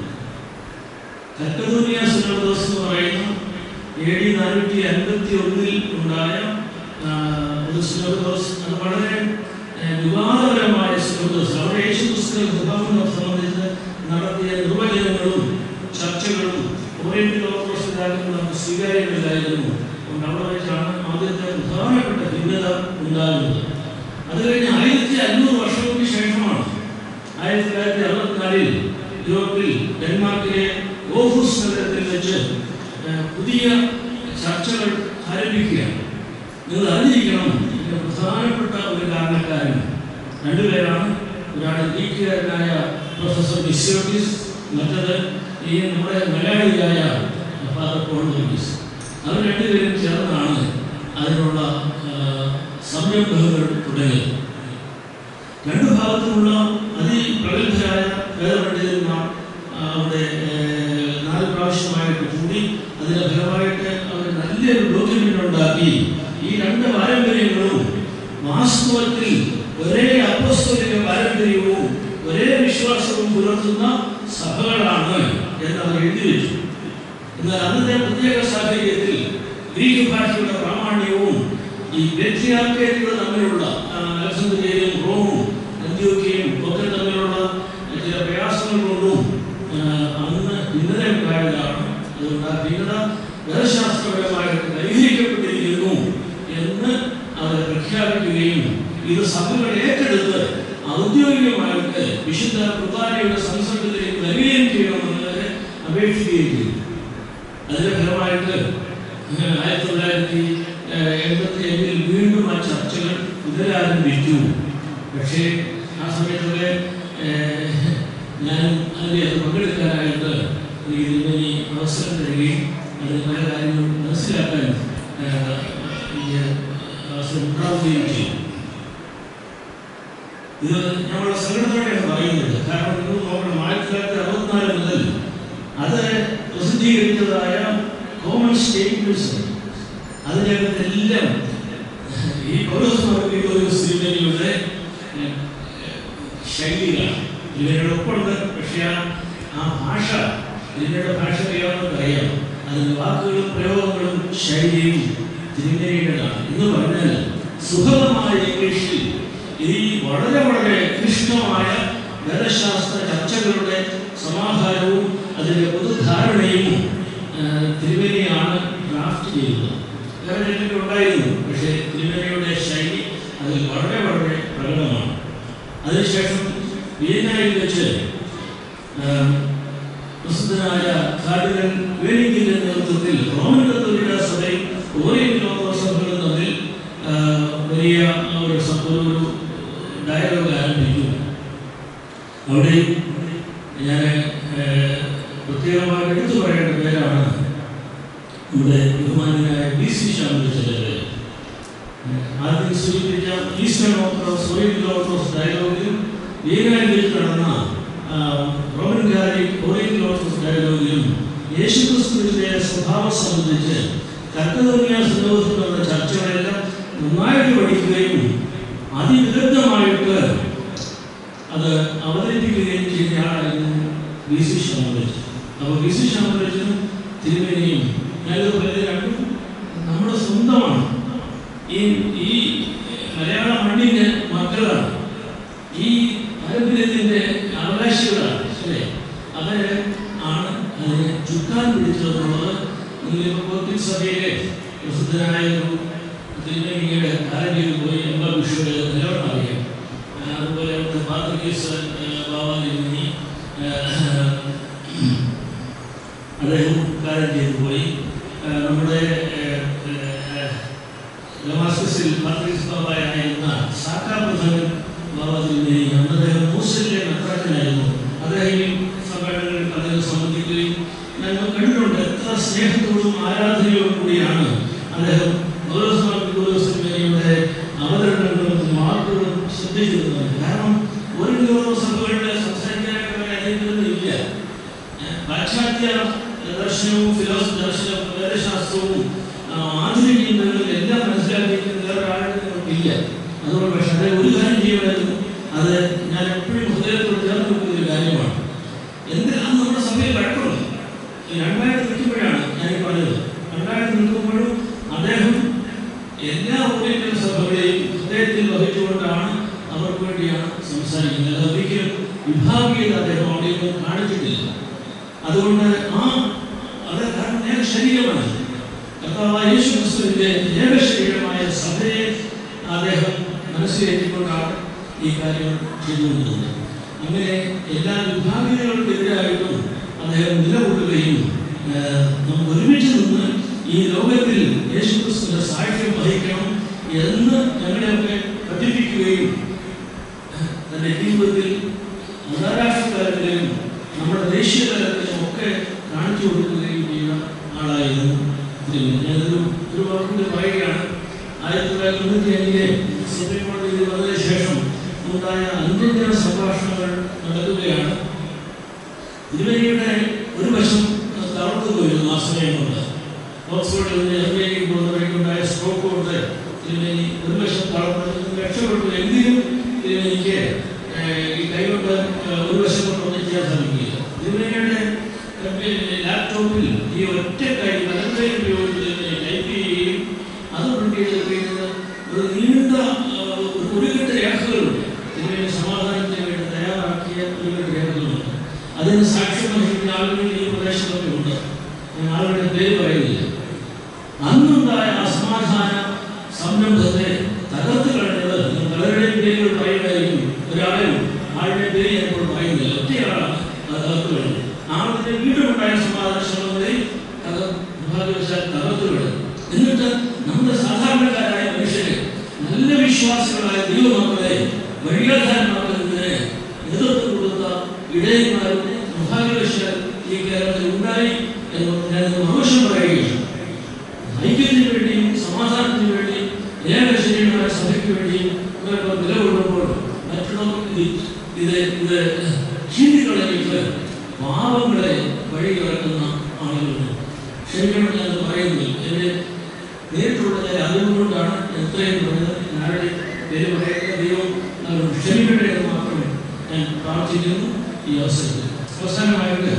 കൽക്കദൂനിയ സിനോദോസ് എന്ന് പറയുന്ന എ ഡി നാനൂറ്റി അൻപത്തി ഒന്നിൽ ഉണ്ടായ ആ, ഒരു സിനോദോസ് അത് വളരെ ആ, വിവാദപരമായ സിനോദോസ് അവിടെ യേശു ക്രിസ്തുവിനെ സ്വഭാവം സംബന്ധിച്ച് നടത്തിയ നിർവചനങ്ങളും ചർച്ചകളും ഓറിയന്റൽ ഓർത്തഡോക്സ് പിതാക്കൾ നമുക്ക് സ്വീകാര്യമില്ലായിരുന്നു അതുകൊണ്ട് അവിടെ വെച്ചാണ് ആദ്യത്തെ പ്രധാനപ്പെട്ട ഭിന്നത ഉണ്ടാകുന്നത് അത് കഴിഞ്ഞ് ആയിരത്തി അഞ്ഞൂറ് വർഷങ്ങൾക്ക് ശേഷമാണ് ആയിരത്തി തൊള്ളായിരത്തി അറുപത്തിനാലിൽ യൂറോപ്പിൽ ഡെൻമാർക്കിലെ ഓഫൂസ് നഗരത്തിൽ വെച്ച് ഏഹ്, പുതിയ ചർച്ചകൾ ആരംഭിക്കുകയാണ് നിങ്ങൾ അറിഞ്ഞിരിക്കണം ഇതിന്റെ പ്രധാനപ്പെട്ട ഒരു കാരണക്കാരൻ രണ്ടുപേരാണ് ഒരാൾ ഗ്രീക്കുകാരനായ പ്രൊഫസർ മിസ്യോട്ടിസ് മറ്റത് ഈ നമ്മുടെ മലയാളിയായ ഫാദർ പോൾ ലൂയിസ് അവർ രണ്ടുപേരും ചേർന്നാണ് അതിനുള്ള ആ, സംരംഭങ്ങൾ തുടങ്ങിയത് രണ്ടു ഭാഗത്തുമുള്ള അതിപ്രഗത്ഭരായ വേദപണ്ഡിതന്മാർ ആ, അവിടെ ഏഹ്, നാല് പ്രാവശ്യമായിട്ട് കൂടി അതിന്റെ ഫലമായിട്ട് അവർ നല്ലൊരു ഡോക്യുമെന്റ് ഉണ്ടാക്കി ഈ രണ്ട് പാരമ്പര്യങ്ങളും വാസ്തവത്തിൽ ഒരേ അപ്പസ്തോലിക പാരമ്പര്യവും ഒരേ വിശ്വാസവും പുലർത്തുന്ന സഭകളാണ് എന്ന് അവർ എഴുതി വെച്ചു എന്നാൽ അന്നത്തെ പ്രത്യേക സാഹചര്യത്തിൽ ഗ്രീക്ക് ഭാഷയുടെ പ്രാമാണ്യവും ഈ വ്യക്തിയാക്കേറ്റുകൾ തമ്മിലുള്ള ആ, അലക്സാന്ദ്രിയയും റോമും അന്ത്യോക്യയും ഒക്കെ തമ്മിലുള്ള ചില പ്രയാസങ്ങൾ കൊണ്ടും ആ, അന്ന് ഭിന്നത ഉണ്ടായതാണ് അതുകൊണ്ട് ആ ഭിന്നത വേദശാസ്ത്രപരമായിട്ട് പരിഹരിക്കപ്പെട്ടിരിക്കുന്നു എന്ന് അവർ പ്രഖ്യാപിക്കുകയും ഇത് സഭകൾ ഏറ്റെടുത്ത് ഔദ്യോഗികമായിട്ട് വിശുദ്ധ കുർബാനയുടെ സംസർഗത്തിലേക്ക് വരികയും ചെയ്യണമെന്ന് അവരെ അപേക്ഷിക്കുകയും ചെയ്തു അതിന്റെ ഫലമായിട്ട് ആയിരത്തി തൊള്ളായിരത്തി എൺപത്തി അഞ്ചിൽ വീണ്ടും ആ ചർച്ചകൾ പുനരാരംഭിച്ചു പക്ഷേ ആ സമയത്തൊക്കെ ഏഹ്, ഞാൻ അതിൽ പങ്കെടുക്കാനായിട്ട് എനിക്ക് ഇതിന് അവസരം തരികയും അത് പല കാര്യങ്ങളും മനസ്സിലാക്കാൻ ഏഹ്, എനിക്ക് അവസരം ഉണ്ടാവുകയും ചെയ്തു ഇത് ഞങ്ങളുടെ സംഘടനയോടെയാണ് പറയുന്നത് കാരണം നിങ്ങൾ നോക്കണം ആയിരത്തി തൊള്ളായിരത്തി അറുപത്തിനാല് മുതൽ അത് പ്രസിദ്ധീകരിച്ചതായ കോമൺ സ്റ്റേറ്റ്മെന്റ്സ് അതിനകത്തെല്ലാം ഈ പൗരസ്മാരുടെ ഒരു സിനിമയുടെ ശൈലികളാണ് ഇതിനോട് ഒപ്പമുണ്ട് പക്ഷേ ആ ആ ഭാഷ ഇതിനോട് ഭാഷ അറിയാവുന്നവർക്ക് അറിയാം അതിന്റെ വാക്കുകളും പ്രയോഗങ്ങളും ശൈലിയും തിരുമേനിയുടേതാണ് എന്ന് പറഞ്ഞാൽ സുഗമമായ ഇംഗ്ലീഷിൽ ഈ വളരെ വളരെ ക്ലിഷ്ടമായ വേദശാസ്ത്ര ചർച്ചകളുടെ സമാഹാരവും അതിന്റെ പൊതുധാരണയും ആ, തിരുമേനിയാണ് ഡ്രാഫ്റ്റ് ചെയ്തത് വേറെ ചിലരൊക്കെ ഉണ്ടായിരുന്നു പക്ഷേ തിരുമേനിയുടെ ശൈലി അതിൽ വളരെ വളരെ പ്രകടമാണ് അതിനുശേഷം വിയന്നയിൽ വെച്ച് ആ, പ്രസിദ്ധനായ കാർഡിനൽ വേണിക്കിന്റെ നേതൃത്വത്തിൽ റോമൻ കത്തോലിക്ക സഭയും ഓറിയന്റൽ ഓർത്തഡോക്സ് സഭകളും തമ്മിൽ ആ, വലിയ ഒരു സ- ഒരു ഒരു ഡയലോഗ് ആരംഭിച്ചു അവിടെ ഞാൻ പ്രത്യേകമായി എടുത്തു പറയേണ്ട പേരാണ് നമ്മുടെ ബഹുമാനായ ബി സി ശ്യാമലിച്ചന്റെ പേര് ആദ്യം സൂചിപ്പിച്ച ഈസ്റ്റേൺ ഓർത്തഡോക്സ് ഓറിയന്റൽ ഓർത്തഡോക്സ് ഡയലോഗിലും വീരാനിൽ നടന്ന ആ, റോമൻ കാരിക് ഓറിയന്റൽ ഓർത്തഡോക്സ് ഡയലോഗിലും യേശുക്രിസ്തുവിന്റെ സ്വഭാവം സംബന്ധിച്ച് കർത്തവ്യ സിലോസിലുള്ള ചർച്ചകളെല്ലാം നന്നായിട്ട് പഠിക്കുകയും അതിവിദഗ്ധമായിട്ട് അത് അവതരിപ്പിക്കുകയും ചെയ്തയാളായിരുന്നു വി സി ശാമലജ് അപ്പോൾ വി സി ശാമലജിനും തിരുമേനിയും ഞാനിത് പറയുന്നത് രണ്ടും നമ്മുടെ സ്വന്തമാണ് ഈ ഈ മലയാള മണ്ണിന്റെ മക്കളാണ് ഈ പാരമ്പര്യത്തിന്റെ അവകാശികളാണ് അല്ലേ ചുക്കാൻ പിടിച്ചതെന്നുള്ളത് നിങ്ങളിപ്പോൾ കോർത്തിക് സഭയിലെ പ്രസിദ്ധനായ ഒരു തിരുമേനിയുടെ കാലയിൽ പോയി എല്ലാ വിഷയുടെ നിലവണം അറിയാം ആ, അതുപോലെ പാത്രികേസ് ബാബാതിരുന്നി അദ്ദേഹം കാര്യം ചെയ്തു പോയി ആ, നമ്മുടെ ഡമാസ്കസിൽ പാത്രീസ് ബാബായിരുന്ന സാക്കാ പ്രധാനൻ ബാബാതിരുന്നി അന്ന് അദ്ദേഹം മൂസലിലെ മെത്രാക്കനായിരുന്നു അദ്ദേഹം ഈ സമ്മേളനങ്ങളിൽ പലരും സംബന്ധിക്കുകയും ഞങ്ങൾ കണ്ടിട്ടുണ്ട് എത്ര സ്നേഹത്തോടും ആരാധനയോടും കൂടിയാണ് അദ്ദേഹം ഗൗരവസ്വാമിയുടെ അവതരണങ്ങളും വാക്കുകളും ശ്രദ്ധിച്ചിരുന്നത് കാരണം ഒരു ഗൗരവ സഭകളിൽ സംസാരിക്കാനായിട്ട് അവരെ അറിയിക്കുന്നതില്ല പാശ്ചാത്യ ദർശനവും ഫിലോസഫി ദർശന വേദശാസ്ത്രവും ആ, ആധുനിക എല്ലാം മനസ്സിലാക്കിയിരിക്കുന്ന വേറെ ആളുകൾ ഇല്ല അതുകൊണ്ട് പക്ഷെ അത് ഒരു കാര്യം ചെയ്യുമായിരുന്നു അത് ഞാൻ എപ്പോഴും ഹൃദയത്തോട് ചേർത്ത് വെക്കുന്ന ഒരു കാര്യമാണ് എന്തിനാണ് നമ്മുടെ സഭയിൽ വഴക്കുള്ളത് ഈ രണ്ടായിരത്തി നിൽക്കുമ്പോഴാണ് ഞാൻ ഈ പറഞ്ഞത് രണ്ടായിരത്തി നിൽക്കുമ്പോഴും അദ്ദേഹം എല്ലാ ഓറിയന്റൽ സഭകളെയും ഹൃദയത്തിൽ വഹിച്ചുകൊണ്ടാണ് അവർക്ക് വേണ്ടിയാണ് സംസാരിക്കുന്നത് അത് ഒരിക്കലും വിഭാഗീയത അദ്ദേഹം അവിടെയൊന്നും കാണിച്ചിട്ടില്ല അതുകൊണ്ട് ആ അത് കാരണം ഏക ശരീരമാണ് കർത്താവായ യേശു ക്രിസ്തുവിന്റെ ഏക ശരീരമായ സഭയെ അദ്ദേഹം മനസ്സിലേറ്റിക്കൊണ്ടാണ് ഈ കാര്യം ചെയ്തുകൊണ്ടിരുന്നത് അങ്ങനെ എല്ലാ വിഭാഗീയതകൾക്കെതിരായിട്ടും അദ്ദേഹം നിലകൊള്ളുകയും ഏഹ്, നമുക്ക് ഒരുമിച്ച് നിന്ന് ഈ ലോകത്തിൽ യേശു ക്രിസ്തുവിന്റെ സാക്ഷ്യം വഹിക്കണം എന്ന് ഞങ്ങളെയൊക്കെ പഠിപ്പിക്കുകയും തന്റെ ജീവിതത്തിൽ അന്താരാഷ്ട്ര തലത്തിലും നമ്മുടെ ദേശീയ തലത്തിലും ഒക്കെ കാണിച്ചു കൊടുക്കുകയും ചെയ്യുന്ന ആളായിരുന്നു തിരുമേനി. ഞാനൊരു ഒരു വാക്കുകൂടി പറയുകയാണ് ആയിരത്തി തൊള്ളായിരത്തി തൊണ്ണൂറ്റി അഞ്ചിലെ സുപ്രീം കോടതിയിൽ വന്നതിന് ശേഷം ഉണ്ടായ അന്ത്യജന സംഭാഷണങ്ങൾ നടക്കുകയാണ് തിരുമേനിയുടെ ഒരു വശം തളർന്നു പോയിരുന്നു ആ സമയം കൊണ്ട് ഓക്സ്ഫോർഡിൽ നിന്ന് അമേരിക്കയിൽ പോകുന്നവരേക്കുണ്ടായ സ്ട്രോക്ക് കൊണ്ട് തിരുമേനി ഒരു വശം തളർന്നു രക്ഷപ്പെട്ടു എങ്കിലും തിരുമേനിക്ക് ഏഹ്, ഈ കൈകൊണ്ട് ഏഹ്, ഒരു വശം കൊണ്ട് ഒന്നും ചെയ്യാൻ സാധിക്കില്ല തിരുമേനിയുടെ ഏഹ്, ലാപ്ടോപ്പിൽ ഈ ഒറ്റ കൈ വലത്തെ ഉപയോഗിച്ച് തിരുമേനി ടൈപ്പ് ചെയ്യുകയും അത് പ്രിന്റ് ചെയ്തെടുക്കുന്നത് ഒരു നീണ്ട ഏഹ്, ഒരു ഒരുകെട്ട് രേഖകളുണ്ട് തിരുമേനി സമാധാനത്തിന് വേണ്ടി തയ്യാറാക്കിയ ഒരുകെട്ട് രേഖകളുണ്ട് അതിന് സാക്ഷ്യം വഹിക്കുന്ന ആളുകൾ ഈ പ്രദേശത്തൊക്കെ ഉണ്ട് ഞാൻ ആളുകളുടെ പേര് പറയുന്നില്ല അന്നുണ്ടായ അസമാധാന സംരംഭത്തെ തകർത്ത് കളഞ്ഞത് ഞാൻ പലരുടെയും പേരുകൾ പറയുമായിരിക്കും ഒരാളെ ആളുടെ പേര് ഞാൻ ഇപ്പോൾ പറയുന്നില്ല ഒറ്റയാളാണ് അത് തകർത്ത് കളഞ്ഞത് ആളുടെ വീട്ടിലുണ്ടായ സമാധാന ശ്രമങ്ങളെ തകർ നിർഭാഗ്യവശാൽ തകർത്ത് കളഞ്ഞു എന്നിട്ട് നമ്മുടെ സാധാരണക്കാരായ മനുഷ്യരെ നല്ല വിശ്വാസികളായ ദൈവമക്കളെ വഴിയാധാരമാക്കുന്നതിന് നേതൃത്വം കൊടുത്ത ഇടയന്മാരും നിർഭാഗ്യവശാൽ ഈ കേരളത്തിൽ ഉണ്ടായി എന്ന് ഞാൻ ആവശ്യം പറയുകയാണ് ഐക്യത്തിന് വേണ്ടിയും സമാധാനത്തിന് വേണ്ടിയും ഏകശരീരമായ സഭയ്ക്ക് വേണ്ടിയും ഇവരൊക്കെ നിലകൊള്ളുമ്പോൾ മറ്റുള്ളവർക്ക് ഇത് ഇത് ഇത് ചീന്തികളഞ്ഞിട്ട് പാവങ്ങളെ വഴി കിടക്കുന്ന ആളുകളുണ്ട് ക്ഷമിക്കണം ഞാൻ പറയുന്നത് എൻ്റെ നേരിട്ടുള്ള ചില അറിവുകൊണ്ടാണ് എത്രയും പറഞ്ഞത് ഞാനുടെ പേര് പറയുന്ന ദൈവം അവരോട് ക്ഷമിക്കട്ടെ എന്ന് മാത്രം ഞാൻ പ്രാർത്ഥിക്കുന്നു ഈ അവസരത്തിൽ അവസാനമായിട്ട്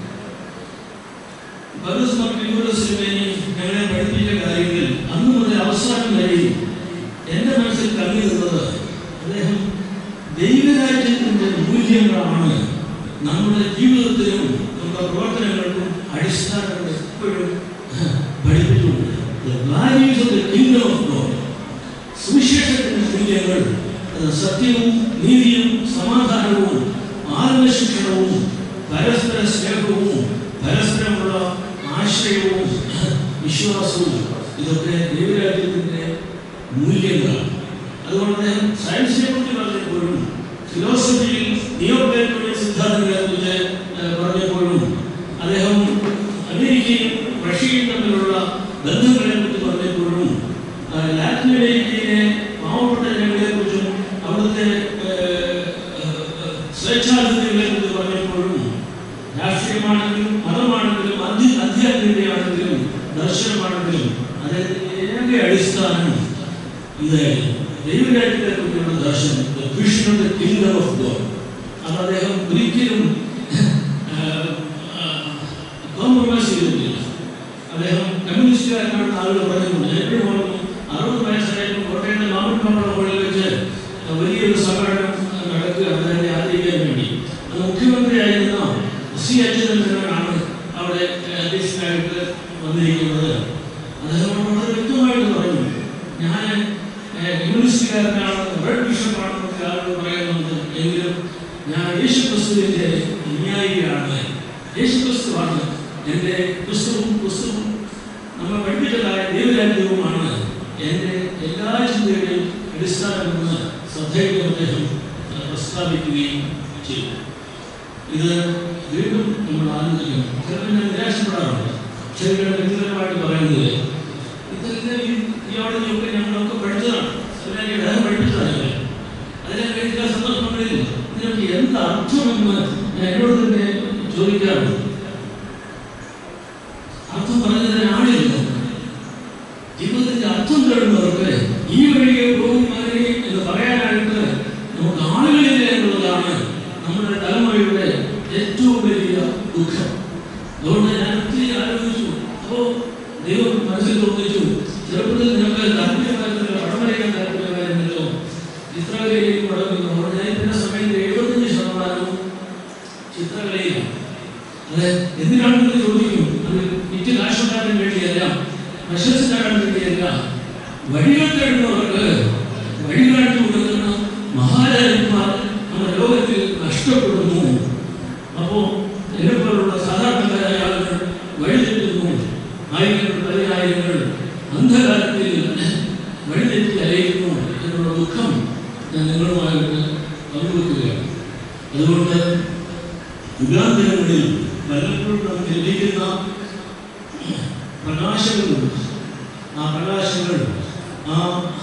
പൗലോസ് മാർ തിരുവനന്തപുരത്തിനുവേണ്ടി ഞങ്ങളെ പഠിപ്പിച്ച കാര്യങ്ങളിൽ അന്ന് മുതൽ അവസാനം വരെയും എൻ്റെ മനസ്സിൽ തങ്ങി നിന്നത് അദ്ദേഹം ദൈവരാജ്യത്തിൻ്റെ മൂല്യങ്ങളാണ് നമ്മുടെ ജീവിതത്തിലും നമ്മുടെ പ്രവർത്തനങ്ങൾക്കും അടിസ്ഥാനങ്ങൾ എപ്പോഴും പഠിപ്പിച്ചിട്ടുണ്ട് The values of the kingdom of God. സുവിശേഷത്തിന്റെ മൂല്യങ്ങൾ അത് സത്യവും നീതിയും സമാധാനവും ആത്മശിക്ഷണവും പരസ്പര സ്നേഹവും പരസ്പരമുള്ള ആശ്രയവും വിശ്വാസവും ഇതൊക്കെ ദൈവരാജ്യത്തിന്റെ മൂല്യങ്ങളാണ് അതുകൊണ്ട് അദ്ദേഹം സയൻസിനെ കുറിച്ച് പറഞ്ഞപ്പോഴും ഫിലോസഫിയിൽ നിയോപ്ലേറ്റോണിക് സിദ്ധാന്തങ്ങളെ കുറിച്ച് ഏഹ്, പറഞ്ഞപ്പോഴും അദ്ദേഹം അമേരിക്കയും റഷ്യയും തമ്മിലുള്ള ബന്ധങ്ങളെ കുറിച്ച് പറഞ്ഞപ്പോഴും ആ, ലാറ്റിൻ അമേരിക്കയിലെ പാവപ്പെട്ട ജനങ്ങളെ കുറിച്ചും അവിടുത്തെ ഏഹ്, ഏഹ്, സ്വേച്ഛാധിപതികളെ കുറിച്ച് പറഞ്ഞപ്പോഴും രാഷ്ട്രീയമാണെങ്കിലും മതമാണെങ്കിലും അധ്യ അധ്യാത്മികതയാണെങ്കിലും ദർശനമാണെങ്കിലും അതിന്റെ അടിസ്ഥാനം ഇതായിരുന്നു ദൈവരാജ്യത്തെ കുറിച്ചുള്ള ദർശനം vision of the kingdom of God അത് അദ്ദേഹം ഒരിക്കലും കോംപ്രമൈസ് ചെയ്തിട്ടില്ല അദ്ദേഹം കമ്മ്യൂണിസ്റ്റുകാരനാണെന്ന് ആളുകൾ പറയുന്നുണ്ട് എപ്പോഴും ഓർക്കും അറുപത് വയസ്സായപ്പോൾ കോട്ടയത്തെ മാമൻപാപ്പുഴ ഹോളിൽ വെച്ച് വലിയൊരു സമ്മേളനം നടക്കുക അദ്ദേഹത്തെ ആദരിക്കാൻ വേണ്ടി അത് മുഖ്യമന്ത്രിയായിരുന്ന സി അച്യുതൻ മേനോനാണ് ആ അവിടെ അധ്യക്ഷനായിട്ട് വന്നിരിക്കുന്നത് അദ്ദേഹം വളരെ വ്യക്തമായിട്ട് പറഞ്ഞു ഞാൻ യൂണിവേഴ്സിറ്റിക്കാരനാണ് റെഡ് ബിഷപ്പാണെന്നൊക്കെ ആളുകൾ പറയുന്നുണ്ട് എങ്കിലും ഞാൻ യേശു ക്രിസ്തുവിൻ്റെ അനുയായിയാണ് യേശു ക്രിസ്തുവാണ് എൻ്റെ ക്രിസ്തുവും ക്രിസ്തുവും നമ്മൾ പഠിപ്പിച്ചതായ ദൈവരാജ്യവുമാണ് എൻ്റെ എല്ലാ ചിന്തയുടെയും അടിസ്ഥാനമെന്ന് ശ്രദ്ധയിൽ അദ്ദേഹം ഏഹ്, പ്രസ്താവിക്കുകയും ചെയ്തു ഇത് വീണ്ടും നമ്മൾ ആലോചിക്കണം ചിലപ്പോൾ ഞാൻ നിരാശപ്പെടാറുണ്ട് ചിലരുടെ വ്യക്തിപരമായിട്ട് പറയുന്നത് ഇതെല്ലാം ഈ തിയോളജിയൊക്കെ ഞങ്ങളൊക്കെ പഠിച്ചതാണ് എല്ലാം ഈ വേറെ പഠിപ്പിച്ചതല്ല അതിനൊക്കെ ചില സന്ദർഭങ്ങളിൽ ഇതിനൊക്കെ എന്ത് അർത്ഥമെന്ന് ഞാൻ എന്നോട് തന്നെ ചോദിക്കാറുണ്ട് അർത്ഥം പറഞ്ഞതിന് ആളില്ല ജീവിതത്തിന്റെ അർത്ഥം തേടുന്നവർക്ക് ഈ വഴിയെ പോകും വഴി എന്ന് പറയാനായിട്ട് നമുക്ക് ആളുകളില്ല എന്നുള്ളതാണ് നമ്മുടെ തലമുറയുടെ ഏറ്റവും വലിയ ദുഃഖം അതുകൊണ്ട് ഞാൻ ഒത്തിരി ആലോചിച്ചു അപ്പോ ദൈവം മനസ്സിൽ തോന്നിച്ചു ചെറുപ്പത്തിൽ നിനക്ക് താല്പര്യമായിരുന്നല്ലോ പടം വരയ്ക്കാൻ താല്പര്യമായിരുന്നല്ലോ ചിത്രകലയിലേക്ക് പടം ഞാൻ ഇന്ന സമയത്ത് എഴുപത്തഞ്ച് ശതമാനവും ചിത്രകലയിലാണ് അത് എന്തിനാണെന്ന് ചോദിക്കും അത് വിറ്റ് കാശുണ്ടാക്കാൻ വേണ്ടിയല്ല പ്രശസ്തരാകാൻ വേണ്ടിയല്ല വഴികൾ തേടുന്നവർക്ക് വഴി കാണിച്ചു കൊടുക്കുന്ന മഹാരാജന്മാർ നമ്മുടെ ലോകത്തിൽ നഷ്ടപ്പെടുന്നു അപ്പോ എന്നെപ്പോലുള്ള സാധാരണക്കാരായ ആളുകൾ വഴിതെറ്റുന്നു ആയിരങ്ങൾ പതിനായിരങ്ങൾ അന്ധകാരത്തിൽ വഴിതെറ്റി അലയുന്നു എന്നുള്ള ദുഃഖം ഞാൻ നിങ്ങളുമായിട്ട് പങ്കുവെക്കുകയാണ് അതുകൊണ്ട് യുഗാന്തരങ്ങളിൽ പലപ്പോഴും നമുക്ക് ലഭിക്കുന്ന പ്രകാശങ്ങളുണ്ട് ആ പ്രകാശങ്ങൾ ആ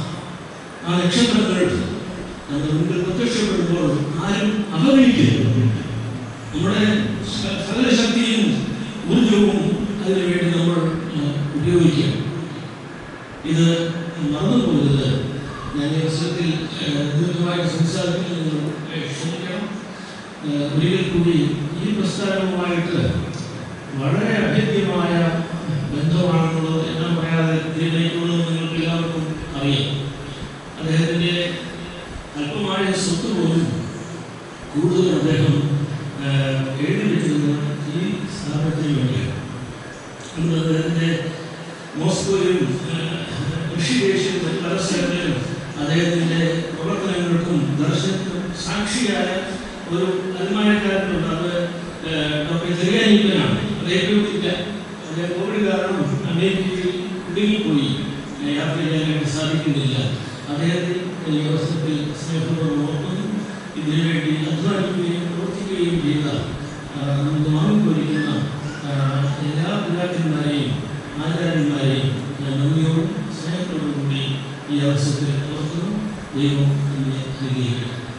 ആ നക്ഷത്രങ്ങൾ നമ്മുടെ മുമ്പിൽ പ്രത്യക്ഷപ്പെടുമ്പോൾ ആരും അവഗണിക്കരുത് നമ്മുടെ സ- സകല ശക്തിയും ഊർജവും അതിനു വേണ്ടി നമ്മൾ ആ, ഉപയോഗിക്കുക ഇത് മറന്നു പോകരുത് ഞാൻ ഈ അവസരത്തിൽ ആ, ദീർഘമായിട്ട് സംസാരിക്കുന്നത് നിങ്ങൾ ആ, ക്ഷമിക്കണം ആ, ഒരിക്കൽ കൂടി ഈ പ്രസ്ഥാനവുമായിട്ട് വളരെ അഭേദ്യമായ ബന്ധമാണെന്നുള്ളത് എല്ലാം പറയാതെ ഇതിലേക്കുള്ളത് നിങ്ങൾക്ക് എല്ലാവർക്കും അറിയാം അദ്ദേഹത്തിൻ്റെ അല്പമായ സ്വത്ത് പോലും കൂടുതൽ അദ്ദേഹം ആ, എഴുതി വെച്ചിരുന്നത് ഈ സ്ഥാപനത്തിന് വേണ്ടിയാണ് അന്ന് അദ്ദേഹത്തിൻ്റെ മോസ്കോയിലും ആ, ഋഷികേശിലും മറ്റ് പല സ്ഥലങ്ങളിലും അദ്ദേഹത്തിൻ്റെ പ്രവർത്തനങ്ങൾക്കും ദർശനത്തിനും സാക്ഷിയായ ഒരു അഭിമാനക്കാരനുണ്ട് അത് ആ, ഡോക്ടർ ചെറിയാനിപ്പനാണ് അദ്ദേഹം ഇല്ല അദ്ദേഹം കോവിഡ് കാരണം അമേരിക്കയിൽ കുടുങ്ങിപ്പോയി ആ, യാത്ര ചെയ്യാനായിട്ട് സാധിക്കുന്നില്ല അദ്ദേഹത്തെ ഈ അവസരത്തിൽ സ്നേഹപൂർവ്വം ഓർക്കുന്നു ഇതിനു വേണ്ടി അധ്വാനിക്കുകയും പ്രവർത്തിക്കുകയും ചെയ്ത ആ, നമുക്ക് വാങ്ങിക്കൊരിക്കുന്ന ആ, എല്ലാ പിതാക്കന്മാരെയും ആചാര്യന്മാരെയും ഞാൻ നന്ദിയോടും സ്നേഹത്തോടും കൂടി ഈ അവസരത്തിൽ ഓർക്കുന്നു ദൈവം എന്നെ അനുഗ്രഹിക്കട്ടെ